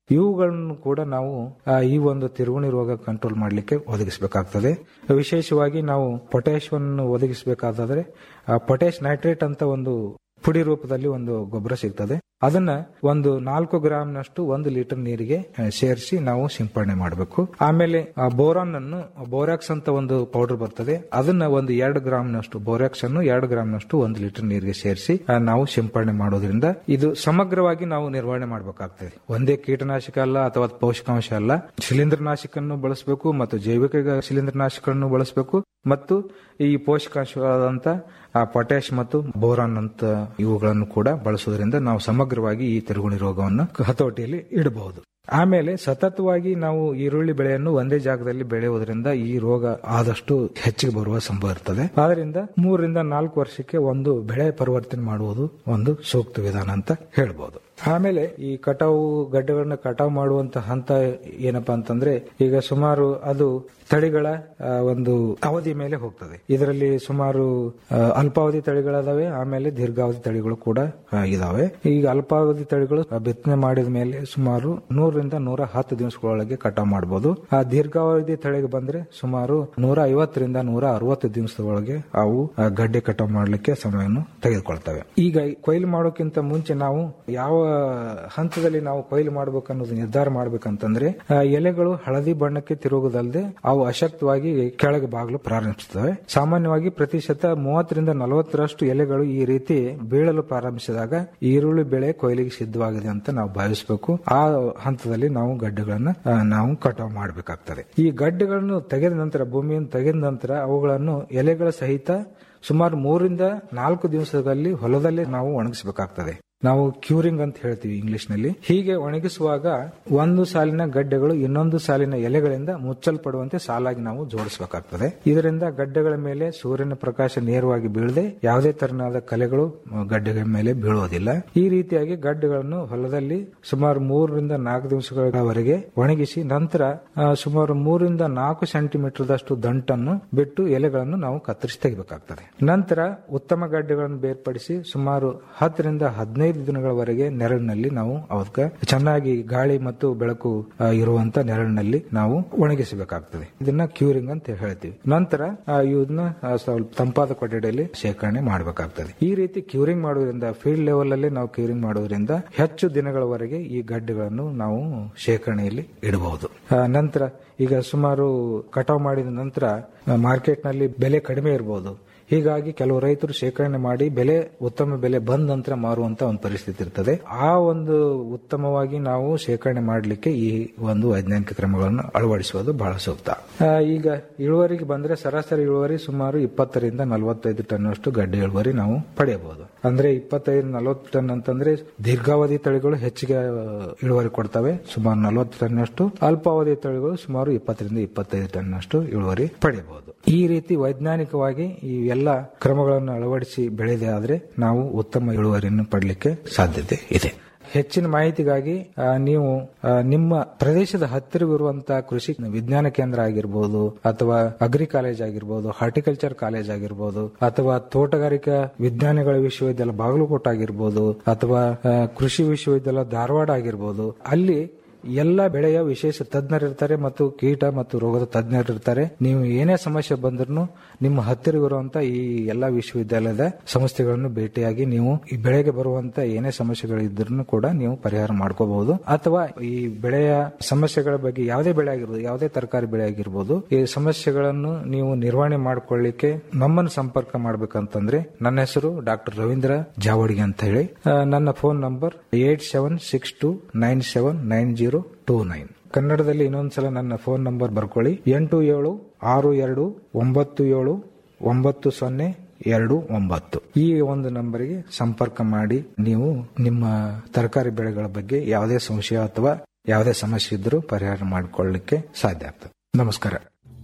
ಇವುಗಳನ್ನು ಕೂಡ ನಾವು ಆ, ಈ ಒಂದು ತಿರುಗುಣಿ ರೋಗ ಕಂಟ್ರೋಲ್ ಮಾಡಲಿಕ್ಕೆ ಒದಗಿಸಬೇಕಾಗ್ತದೆ ವಿಶೇಷವಾಗಿ ನಾವು ಪೊಟ್ಯಾಶಿಯವನ್ನು ಒದಗಿಸಬೇಕಾದ್ರೆ ಪೊಟ್ಯಾಶ್ ನೈಟ್ರೇಟ್ ಅಂತ ಒಂದು ಪುಡಿ ರೂಪದಲ್ಲಿ ಒಂದು ಗೊಬ್ಬರ ಸಿಗ್ತದೆ ಅದನ್ನ ಒಂದು ನಾಲ್ಕು ಗ್ರಾಮ್ನಷ್ಟು ಒಂದು ಲೀಟರ್ ನೀರಿಗೆ ಸೇರಿಸಿ ನಾವು ಸಿಂಪಡಣೆ ಮಾಡಬೇಕು ಆಮೇಲೆ ಆ ಬೋರಾನ್ ಅನ್ನು ಬೋರಾಕ್ಸ್ ಅಂತ ಒಂದು ಪೌಡರ್ ಬರ್ತದೆ ಅದನ್ನ ಒಂದು ಎರಡು ಗ್ರಾಮ್ನಷ್ಟು ಬೋರಾಕ್ಸ್ ಅನ್ನು ಎರಡು ಗ್ರಾಮ್ನಷ್ಟು ಒಂದು ಲೀಟರ್ ನೀರಿಗೆ ಸೇರಿಸಿ ಆ, ನಾವು ಸಿಂಪಡಣೆ ಮಾಡೋದ್ರಿಂದ ಇದು ಸಮಗ್ರವಾಗಿ ನಾವು ನಿರ್ವಹಣೆ ಮಾಡಬೇಕಾಗ್ತದೆ ಒಂದೇ ಕೀಟನಾಶಕ ಅಲ್ಲ ಅಥವಾ ಪೋಷಕಾಂಶ ಅಲ್ಲ ಶಿಲೀಂಧ್ರನಾಶಕನ್ನು ಬಳಸಬೇಕು ಮತ್ತು ಜೈವಿಕ ಶಿಲೀಂಧ್ರನಾಶಕವನ್ನು ಬಳಸಬೇಕು ಮತ್ತು ಈ ಪೋಷಕಾಂಶವಾದಂತ ಆ ಪೊಟ್ಯಾಶ್ ಮತ್ತು ಬೋರಾನ್ ಅಂತ ಇವುಗಳನ್ನು ಕೂಡ ಬಳಸುವುದರಿಂದ ನಾವು ಸಮಗ್ರವಾಗಿ ಈ ತಿರುಗುಣಿ ರೋಗವನ್ನು ಹತೋಟಿಯಲ್ಲಿ ಇಡಬಹುದು ಆಮೇಲೆ ಸತತವಾಗಿ ನಾವು ಈರುಳ್ಳಿ ಬೆಳೆಯನ್ನು ಒಂದೇ ಜಾಗದಲ್ಲಿ ಬೆಳೆಯುವುದರಿಂದ ಈ ರೋಗ ಆದಷ್ಟು ಹೆಚ್ಚಿಗೆ ಬರುವ ಸಂಭವ ಇರ್ತದೆ ಆದ್ರಿಂದ ಮೂರರಿಂದ ನಾಲ್ಕು ವರ್ಷಕ್ಕೆ ಒಂದು ಬೆಳೆ ಪರಿವರ್ತನೆ ಮಾಡುವುದು ಒಂದು ಸೂಕ್ತ ವಿಧಾನ ಅಂತ ಹೇಳ್ಬೋದು ಆಮೇಲೆ ಈ ಕಟಾವು ಗಡ್ಡೆಗಳನ್ನ ಕಟಾವು ಮಾಡುವಂತ ಹಂತ ಏನಪ್ಪಾ ಅಂತಂದ್ರೆ ಈಗ ಸುಮಾರು ಅದು ತಳಿಗಳ ಆ, ಒಂದು ಅವಧಿ ಮೇಲೆ ಹೋಗ್ತದೆ ಇದರಲ್ಲಿ ಸುಮಾರು ಆ, ಅಲ್ಪಾವಧಿ ತಳಿಗಳದಾವೆ ಆಮೇಲೆ ದೀರ್ಘಾವಧಿ ತಳಿಗಳು ಕೂಡ ಆ, ಇದಾವೆ ಈಗ ಅಲ್ಪಾವಧಿ ತಳಿಗಳು ಆ, ಬಿತ್ತನೆ ಮಾಡಿದ ಮೇಲೆ ಸುಮಾರು ನೂರರಿಂದ ನೂರ ಹತ್ತು ದಿವಸಗಳೊಳಗೆ ಕಟಾವು ಮಾಡಬಹುದು ಆ ದೀರ್ಘಾವಧಿ ತಳಿಗೆ ಬಂದ್ರೆ ಸುಮಾರು ನೂರ ಐವತ್ತರಿಂದ ನೂರ ಅರವತ್ತು ದಿವಸದೊಳಗೆ ಅವು ಆ, ಗಡ್ಡೆ ಕಟಾವು ಮಾಡಲಿಕ್ಕೆ ಸಮಯವನ್ನು ತೆಗೆದುಕೊಳ್ತವೆ ಈಗ ಕೊಯ್ಲು ಮಾಡೋಕ್ಕಿಂತ ಮುಂಚೆ ನಾವು ಯಾವ ಹಂತದಲ್ಲಿ ನಾವು ಕೊಯ್ಲು ಮಾಡಬೇಕು ಅನ್ನೋದು ನಿರ್ಧಾರ ಮಾಡ್ಬೇಕಂತಂದ್ರೆ ಆ, ಎಲೆಗಳು ಹಳದಿ ಬಣ್ಣಕ್ಕೆ ತಿರುಗುದಲ್ಲದೆ ಅವು ಅಶಕ್ತವಾಗಿ ಕೆಳಗೆ ಬಾಗಲು ಪ್ರಾರಂಭಿಸುತ್ತವೆ ಸಾಮಾನ್ಯವಾಗಿ ಪ್ರತಿಶತ ಮೂವತ್ತರಿಂದ ನಲವತ್ತರಷ್ಟು ಎಲೆಗಳು ಈ ರೀತಿ ಬೀಳಲು ಪ್ರಾರಂಭಿಸಿದಾಗ ಈರುಳ್ಳಿ ಬೆಳೆ ಕೊಯ್ಲಿಗೆ ಸಿದ್ಧವಾಗಿದೆ ಅಂತ ನಾವು ಭಾವಿಸಬೇಕು ಆ ಹಂತದಲ್ಲಿ ನಾವು ಗಡ್ಡೆಗಳನ್ನ ಆ, ನಾವು ಕಟಾವು ಮಾಡಬೇಕಾಗ್ತದೆ ಈ ಗಡ್ಡೆಗಳನ್ನು ತೆಗೆದ ನಂತರ ಭೂಮಿಯನ್ನು ತೆಗೆದ ನಂತರ ಅವುಗಳನ್ನು ಎಲೆಗಳ ಸಹಿತ ಸುಮಾರು ಮೂರಿಂದ ನಾಲ್ಕು ದಿವಸದಲ್ಲಿ ಹೊಲದಲ್ಲಿ ನಾವು ಒಣಗಿಸಬೇಕಾಗ್ತದೆ ನಾವು ಕ್ಯೂರಿಂಗ್ ಅಂತ ಹೇಳ್ತೀವಿ ಇಂಗ್ಲಿಷ್ ನಲ್ಲಿ ಹೀಗೆ ಒಣಗಿಸುವಾಗ ಒಂದು ಸಾಲಿನ ಗಡ್ಡೆಗಳು ಇನ್ನೊಂದು ಸಾಲಿನ ಎಲೆಗಳಿಂದ ಮುಚ್ಚಲ್ಪಡುವಂತೆ ಸಾಲಾಗಿ ನಾವು ಜೋಡಿಸಬೇಕಾಗ್ತದೆ ಇದರಿಂದ ಗಡ್ಡೆಗಳ ಮೇಲೆ ಸೂರ್ಯನ ಪ್ರಕಾಶ ನೇರವಾಗಿ ಬೀಳದೆ ಯಾವುದೇ ತರನಾದ ಕಲೆಗಳು ಆ, ಗಡ್ಡೆಗಳ ಮೇಲೆ ಬೀಳುವುದಿಲ್ಲ ಈ ರೀತಿಯಾಗಿ ಗಡ್ಡೆಗಳನ್ನು ಹೊಲದಲ್ಲಿ ಸುಮಾರು ಮೂರರಿಂದ ನಾಲ್ಕು ದಿವಸಗಳವರೆಗೆ ಒಣಗಿಸಿ ನಂತರ ಆ, ಸುಮಾರು ಮೂರರಿಂದ ನಾಲ್ಕು ಸೆಂಟಿಮೀಟರ್ ದಷ್ಟು ದಂಟನ್ನು ಬಿಟ್ಟು ಎಲೆಗಳನ್ನು ನಾವು ಕತ್ತರಿಸಿ ತೆಗಿಬೇಕಾಗ್ತದೆ ನಂತರ ಉತ್ತಮ ಗಡ್ಡೆಗಳನ್ನು ಬೇರ್ಪಡಿಸಿ ಸುಮಾರು ಹತ್ತರಿಂದ ಹದಿನೈದು ದಿನಗಳವರೆಗೆ ನೆರಳಿನಲ್ಲಿ ನಾವು ಅವಕ್ಕೆ ಚೆನ್ನಾಗಿ ಗಾಳಿ ಮತ್ತು ಬೆಳಕು ಆ, ಇರುವಂತ ನೆರಳಿನಲ್ಲಿ ನಾವು ಒಣಗಿಸಬೇಕಾಗ್ತದೆ ಇದನ್ನ ಕ್ಯೂರಿಂಗ್ ಅಂತ ಹೇಳ್ತೀವಿ ನಂತರ ಆ, ಇದನ್ನ ಆ, ಸ್ವಲ್ಪ ತಂಪಾದ ಕೊಠಡಿಯಲ್ಲಿ ಶೇಖರಣೆ ಮಾಡಬೇಕಾಗ್ತದೆ ಈ ರೀತಿ ಕ್ಯೂರಿಂಗ್ ಮಾಡೋದ್ರಿಂದ ಫೀಲ್ಡ್ ಲೆವೆಲ್ ಅಲ್ಲಿ ನಾವು ಕ್ಯೂರಿಂಗ್ ಮಾಡೋದ್ರಿಂದ ಹೆಚ್ಚು ದಿನಗಳವರೆಗೆ ಈ ಗಡ್ಡೆಗಳನ್ನು ನಾವು ಶೇಖರಣೆಯಲ್ಲಿ ಇಡಬಹುದು ಆ, ನಂತರ ಈಗ ಸುಮಾರು ಕಟಾವು ಮಾಡಿದ ನಂತರ ಮಾರ್ಕೆಟ್ ನಲ್ಲಿ ಬೆಲೆ ಕಡಿಮೆ ಇರಬಹುದು ಹೀಗಾಗಿ ಕೆಲವು ರೈತರು ಶೇಖರಣೆ ಮಾಡಿ ಬೆಲೆ ಉತ್ತಮ ಬೆಲೆ ಬಂದ ನಂತರ ಮಾರುವಂತ ಒಂದು ಪರಿಸ್ಥಿತಿ ಇರ್ತದೆ ಆ ಒಂದು ಉತ್ತಮವಾಗಿ ನಾವು ಶೇಖರಣೆ ಮಾಡಲಿಕ್ಕೆ ಈ ಒಂದು ವೈಜ್ಞಾನಿಕ ಕ್ರಮಗಳನ್ನು ಅಳವಡಿಸುವುದು ಬಹಳ ಸೂಕ್ತ ಆ, ಈಗ ಇಳುವರಿಗೆ ಬಂದ್ರೆ ಸರಾಸರಿ ಇಳುವರಿ ಸುಮಾರು ಇಪ್ಪತ್ತರಿಂದ ನಲವತ್ತೈದು ಟನ್ ಅಷ್ಟು ಗಡ್ಡೆ ಇಳುವರಿ ನಾವು ಪಡೆಯಬಹುದು ಅಂದ್ರೆ ಇಪ್ಪತ್ತೈದು ನಲವತ್ತು ಟನ್ ಅಂತಂದ್ರೆ ದೀರ್ಘಾವಧಿ ತಳಿಗಳು ಹೆಚ್ಚಿಗೆ ಆ, ಇಳುವರಿ ಕೊಡ್ತವೆ ಸುಮಾರು ನಲವತ್ತು ಟನ್ ಅಷ್ಟು ಅಲ್ಪಾವಧಿ ತಳಿಗಳು ಸುಮಾರು ಇಪ್ಪತ್ತರಿಂದ ಇಪ್ಪತ್ತೈದು ಟನ್ ಅಷ್ಟು ಇಳುವರಿ ಪಡೆಯಬಹುದು ಈ ರೀತಿ ವೈಜ್ಞಾನಿಕವಾಗಿ ಈ ಎಲ್ಲ ಕ್ರಮಗಳನ್ನು ಅಳವಡಿಸಿ ಬೆಳೆದೇ ಆದ್ರೆ ನಾವು ಉತ್ತಮ ಇಳುವರಿಯನ್ನು ಪಡಲಿಕ್ಕೆ ಸಾಧ್ಯತೆ ಇದೆ ಹೆಚ್ಚಿನ ಮಾಹಿತಿಗಾಗಿ ಆ, ನೀವು ಆ, ನಿಮ್ಮ ಪ್ರದೇಶದ ಹತ್ತಿರವಿರುವಂತಹ ಕೃಷಿ ವಿಜ್ಞಾನ ಕೇಂದ್ರ ಆಗಿರ್ಬೋದು ಅಥವಾ ಅಗ್ರಿ ಕಾಲೇಜ್ ಆಗಿರ್ಬೋದು ಹಾರ್ಟಿಕಲ್ಚರ್ ಕಾಲೇಜ್ ಆಗಿರ್ಬೋದು ಅಥವಾ ತೋಟಗಾರಿಕಾ ವಿಜ್ಞಾನಗಳ ವಿಶ್ವವಿದ್ಯಾಲಯ ಬಾಗಲಕೋಟೆ ಆಗಿರ್ಬೋದು ಅಥವಾ ಆ, ಕೃಷಿ ವಿಶ್ವವಿದ್ಯಾಲಯ ಧಾರವಾಡ ಆಗಿರ್ಬೋದು ಅಲ್ಲಿ ಎಲ್ಲ ಬೆಳೆಯ ವಿಶೇಷ ತಜ್ಞರಿರ್ತಾರೆ ಮತ್ತು ಕೀಟ ಮತ್ತು ರೋಗದ ತಜ್ಞರಿರ್ತಾರೆ ನೀವು ಏನೇ ಸಮಸ್ಯೆ ಬಂದ್ರೂ ನಿಮ್ಮ ಹತ್ತಿರವಿರುವಂತ ಈ ಎಲ್ಲಾ ವಿಶ್ವವಿದ್ಯಾಲಯದ ಸಂಸ್ಥೆಗಳನ್ನು ಭೇಟಿಯಾಗಿ ನೀವು ಈ ಬೆಳೆಗೆ ಬರುವಂತ ಏನೇ ಸಮಸ್ಯೆಗಳಿದ್ರೂ ಕೂಡ ನೀವು ಪರಿಹಾರ ಮಾಡ್ಕೋಬಹುದು ಅಥವಾ ಈ ಬೆಳೆಯ ಸಮಸ್ಯೆಗಳ ಬಗ್ಗೆ ಯಾವುದೇ ಬೆಳೆ ಆಗಿರ್ಬೋದು ಯಾವುದೇ ತರಕಾರಿ ಬೆಳೆ ಆಗಿರ್ಬೋದು ಈ ಸಮಸ್ಯೆಗಳನ್ನು ನೀವು ನಿರ್ವಹಣೆ ಮಾಡ್ಕೊಳ್ಳಿಕ್ಕೆ ನಮ್ಮನ್ನು ಸಂಪರ್ಕ ಮಾಡ್ಬೇಕಂತಂದ್ರೆ ನನ್ನ ಹೆಸರು ಡಾಕ್ಟರ್ ರವೀಂದ್ರ ಜಾವಡಿಗೆ ಅಂತ ಹೇಳಿ ಆ, ನನ್ನ phone number eight seven six two nine seven nine zero two nine ಕನ್ನಡದಲ್ಲಿ ಇನ್ನೊಂದ್ಸಲ ನನ್ನ ಫೋನ್ ನಂಬರ್ ಬರ್ಕೊಳ್ಳಿ ಎಂಟು ಏಳು ಆರು ಎರಡು ಒಂಬತ್ತು ಏಳು ಒಂಬತ್ತು ಸೊನ್ನೆ ಎರಡು ಒಂಬತ್ತು ಈ ಒಂದು ನಂಬರಿಗೆ ಸಂಪರ್ಕ ಮಾಡಿ ನೀವು ನಿಮ್ಮ ತರಕಾರಿ ಬೆಳೆಗಳ ಬಗ್ಗೆ ಯಾವುದೇ ಸಂಶಯ ಅಥವಾ ಯಾವುದೇ ಸಮಸ್ಯೆ ಇದ್ರೂ ಪರಿಹಾರ ಮಾಡಿಕೊಳ್ಳಲಿಕ್ಕೆ ಸಾಧ್ಯ ಆಗ್ತದೆ ನಮಸ್ಕಾರ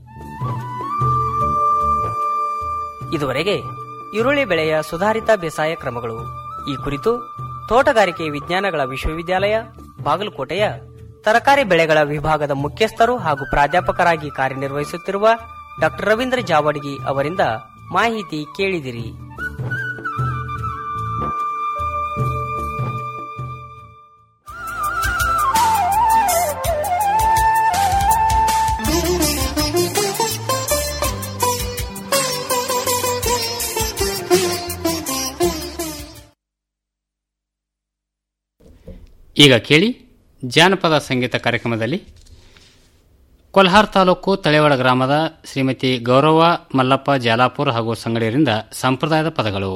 ಇದುವರೆಗೆ ಈರುಳ್ಳಿ ಬೆಳೆಯ ಸುಧಾರಿತ ಬೇಸಾಯ ಕ್ರಮಗಳು ಈ ಕುರಿತು ತೋಟಗಾರಿಕೆ ವಿಜ್ಞಾನಗಳ ವಿಶ್ವವಿದ್ಯಾಲಯ ಬಾಗಲಕೋಟೆಯ ತರಕಾರಿ ಬೆಳೆಗಳ ವಿಭಾಗದ ಮುಖ್ಯಸ್ಥರು ಹಾಗೂ ಪ್ರಾಧ್ಯಾಪಕರಾಗಿ ಕಾರ್ಯನಿರ್ವಹಿಸುತ್ತಿರುವ ಡಾಕ್ಟರ್ ರವೀಂದ್ರ ಜಾವಡಗಿ ಅವರಿಂದ ಮಾಹಿತಿ ಕೇಳಿದಿರಿ ಈಗ ಕೇಳಿ ಜಾನಪದ ಸಂಗೀತ ಕಾರ್ಯಕ್ರಮದಲ್ಲಿ ಕೊಲ್ಹಾರ್ ತಾಲೂಕು ತಳೆವಾಡ ಗ್ರಾಮದ ಶ್ರೀಮತಿ ಗೌರವ ಮಲ್ಲಪ್ಪ ಜಾಲಾಪುರ್ ಹಾಗೂ ಸಂಗಡಿಯರಿಂದ ಸಂಪ್ರದಾಯದ ಪದಗಳು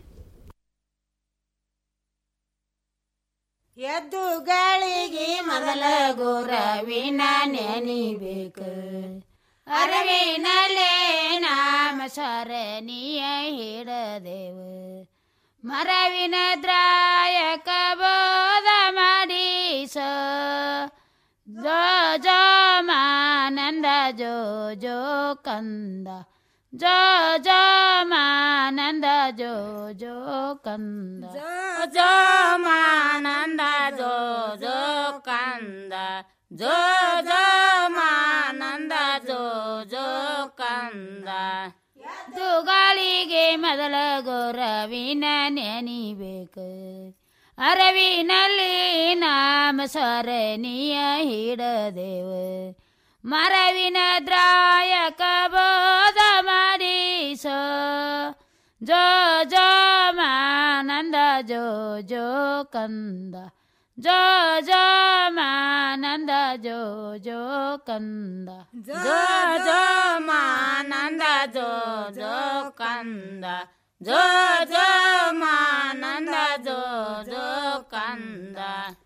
ಎದ್ದುಗಳಿಗೆ ಮೊದಲ ಗುರವಿನ ನೆನಿಬೇಕು ಅರವಿನಲ್ಲೇ ನಾಮ ಸರಣಿಯ ಹಿಡದೆವು ಮರವಿನ ದ್ರಾಯಕ ಬೋಧ ಮಾಡಿಸ ಜೋ ಜೋ ಮಾನಂದ ಜೋ ಜೋ ಕಂದ ಜೋ ಜೋ ಮಾನಂದ ಜೋ ಜೋ ಕಂದ ಜೋ ಮಾನಂದ ಜೋ ಜೋ ಕಂದ ಜೋ ಜೋ ಮಾನಂದ ಜೋ ಜೋ ಕಂದ ದುಗಳಿಗೆ ಮೊದಲ ಗೌರವಿನ ನೆನಿಬೇಕು ಅರವಿನಲ್ಲಿ ನಾಮ ಸರಣಿಯ ಹಿಡದೆವು ಮರವಿನ ದ್ರಾಯಕ ಬೋಧ ಮಾಡಿಸ ಜೋ ಜೋ ಮಾನಂದ ಜೋ ಜೋ ಕಂದ ಜೋ ಜೋ ಮಾನಂದ ಜೋ ಜೋ ಕಂದ ಜೋ ಜೋ ಮಾನಂದ ಜೋ ಜೋ ಕಂದ ಜೋ ಜೋ ಮಾನಂದ ಜೋ ಜೋ ಕಂದ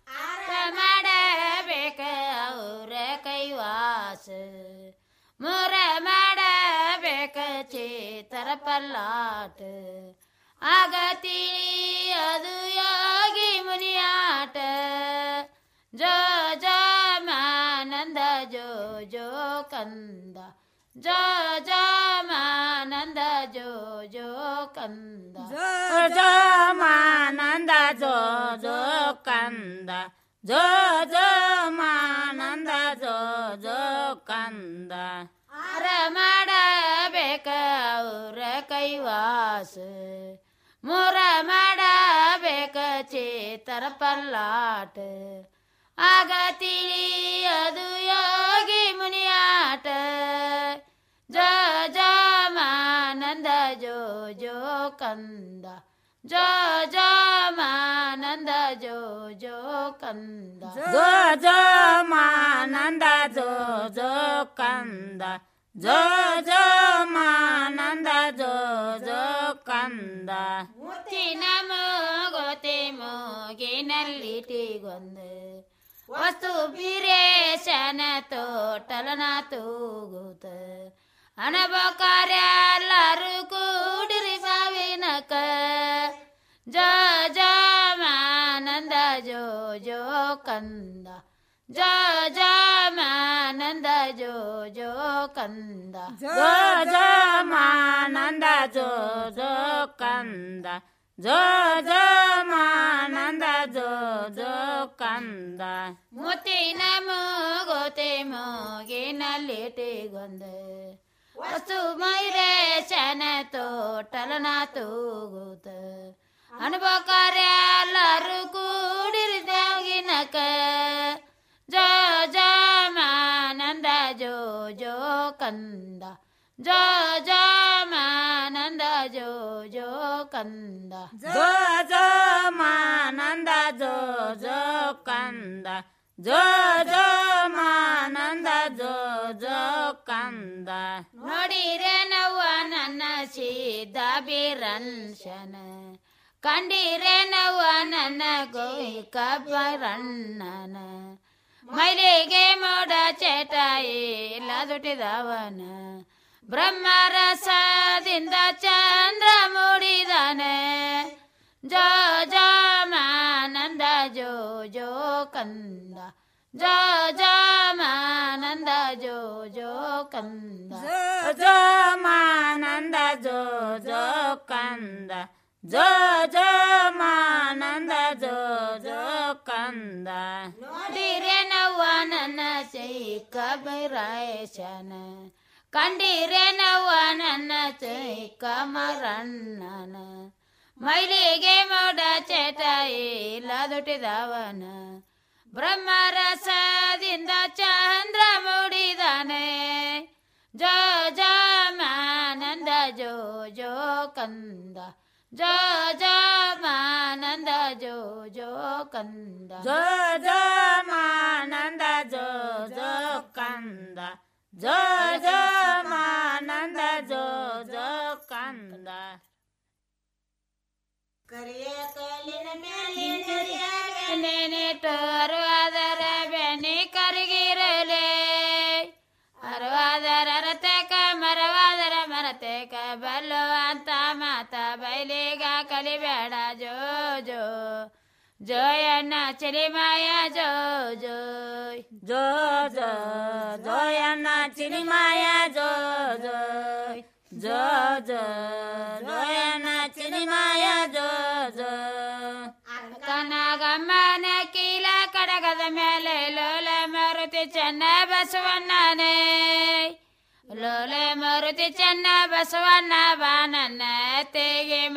ಮಾಡಬೇಕ ಅವ್ರ ಕೈವಾಸ ಮುರ ಮಾಡಬೇಕ ಚೇತರ ಪಲ್ಲಾಟ ಆಗತಿ ಅದು ಯೋಗಿ ಮುನಿಯಾಟ ಜೋ ಜೋ ಮಾನಂದ ಜೋ ಜೋ ಕಂದ ಜೋ ಜೋ ಮಾನಂದ ಜೋ ಜೋ ಕಂದ ಜೋ ಜೋ ಮಾನಂದ ಜೋ ಜೋ ಕಂದ ಜೋ ಜೋ ಮಾನಂದ ಜೋ ಜೋ ಕಂದ ಅರ ಮಾಡಬೇಕ ಅವ್ರ ಕೈವಾಸ ಮುರ ಮಾಡಬೇಕ ಚೇತರ ಪಲ್ಲಾಟ ಆಗ ತಿಳಿಯದು ಯೋಗಿ ಮುನಿಯಾಟ ಜೋ ಜೋ ಮಾನಂದ ಜೋ ಜೋ ಕಂದ ಜೋ ಜೋ ಮಾನಂದ ಜೋ ಜೋ ಕಂದ ಜೋ ಜೋ ಮಾನಂದ ಜೋ ಜೋ ಕಂದ ಜೋ ಜೋ ಮಾನಂದ ಜೋ ಜೋ ಕಂದ ಮುತ್ತಿನ ಮೋಗೋತೆ ಮೋಗಿನಲ್ಲಿಟಿಗೊಂದು ವಸ್ತು ಬಿರೇಶನ ತೋಟಲನ ತೂಗುತ್ತ ಅನಬಕಾರ್ಯಾರು ಕೂಡಿರಿ ಸಾವಿನಕ ಜೋ ಜೋ ಮಾನಂದ ಜೋ ಜೋ ಕಂದ ಜೋ ಜೋ ಮಾನಂದ ಜೋ ಜೋ ಕಂದ ಜೋ ಜೋ ಮಾನಂದ ಜೋ ಜೋ ಕಂದ ಜೋ ಜೋ ಮಾನಂದ ಜೋ ಜೋ ಕಂದ ಮುತ್ತಿನ ಮೂಗೋತೆ ಮೂಗಿನಲ್ಲಿಟಿಗೊಂದು ವಸ್ತು ಮೈರೇಶನ ತೋಟಲನ ತೂಗುತ್ತ ಅನುಭವಕಾರ್ಯಾರು ಕೂಡಿರಿ ದೇವಗಿನಕ ಜೋ ಜೋ ಮಾನಂದ ಜೋ ಜೋ ಕಂದ ಜೋ ಜೋ ಮಾನಂದ ಜೋ ಜೋ ಕಂದ ಜೋ ಜೋ ಮಾನಂದ ಜೋ ಜೋ ಕಂದ ಜೋ ಜೋ ಮಾನಂದ ಜೋ ಜೋ ಕಂದ ನೋಡಿರೆ ನವ್ವ ನನ್ನ ಸೀದ ಬೀರನ್ಶನ ಕಂಡಿರೆ ನವ್ವ ನನ್ನ ಗೋಯಿ ಕಬ್ಬರಣ್ಣನ ಮೈಲಿಗೆ ಮೋಡ ಚೇಟ ಇಲ್ಲ ದುಟಿದವನ ಬ್ರಹ್ಮರಸದಿಂದ ಚಂದ್ರ ಮೂಡಿದಾನೆ ಜೋ ಜೋ ಮಾನಂದ ಜೋ ಜೋ ಕಂದ ಜೋ ಜೋ ಮಾನಂದ ಜೋ ಜೋ ಕಂದ ಜೋ ಮಾನಂದ ಜೋ ಜೋ ಕಂದ ಜೋ ಜೋ ಮಾನಂದ ಜೋ ಜೋ ಕಂದ ನೋಡಿರೆ ನವ್ವ ನನ್ನ ಚೈಕ ಬೈರಾಯಶನ ಕಂಡಿರೆ ನವ್ವ ನನ್ನ ಚೈಕ ಮರಣ್ಣನ ಮೈಲಿಗೆ ಮೋಡ ಚೇಟ ಇಲ್ಲ ದುಟಿದವನ ಬ್ರಹ್ಮರಸದಿಂದ ಚಂದ್ರ ಮೂಡಿದಾನೆ ಜೋ ಜೋ ಮಾನಂದ ಜೋ ಜೋ ಕಂದ ಜೋ ಜೋ ಮಾನಂದ ಜೋ ಜೋ ಕಂದ ಜೋ ಜೋ ಮಾನಂದ ಜೋ ಜೋ ಕಂದ ಜೋ ಜೋ ಮಾನಂದ ಜೋ ಜೋ ಕಂದ ಕರಿಯ ಕಲ್ಲಿನ ನೆನೆಟೋರು ಅದರ ಬೆನಿ ಕರಿಗಿರಲೆ ಅರವಾದರ ರತಕ ಮರವಾದರ ಮರತೇಕ ಬಲ್ಲು ಅಂತ ಮಾತ ಬೈಲಿಗ ಕಲಿಬೇಡ ಜೋ ಜೋ ಜೋಯಣ್ಣ ಚಿಲಿಮಾಯ ಜೋ ಜೋಯ್ ಜೋ ಜೋ ಜೋಯಣ್ಣ ಚಿನಿಮಾಯ ಜೋ ಜೋಯ್ ಜೋ ಜೋ ಜೋಯಣ್ಣ ಚಿನಿಮಾಯ ಜೋ ಜೋ ಕನಗಮ್ಮನ ಕೀಲ ಕಡಗದ ಮೇಲೆ ಲೋಲ ಮರುತಿ ಚೆನ್ನ ಬಸವಣ್ಣನೇ ಲೋಲೆ ಮರುತಿ ಚೆನ್ನ ಬಸವಣ್ಣ ಬಾನನ್ನ ತೆಗೆ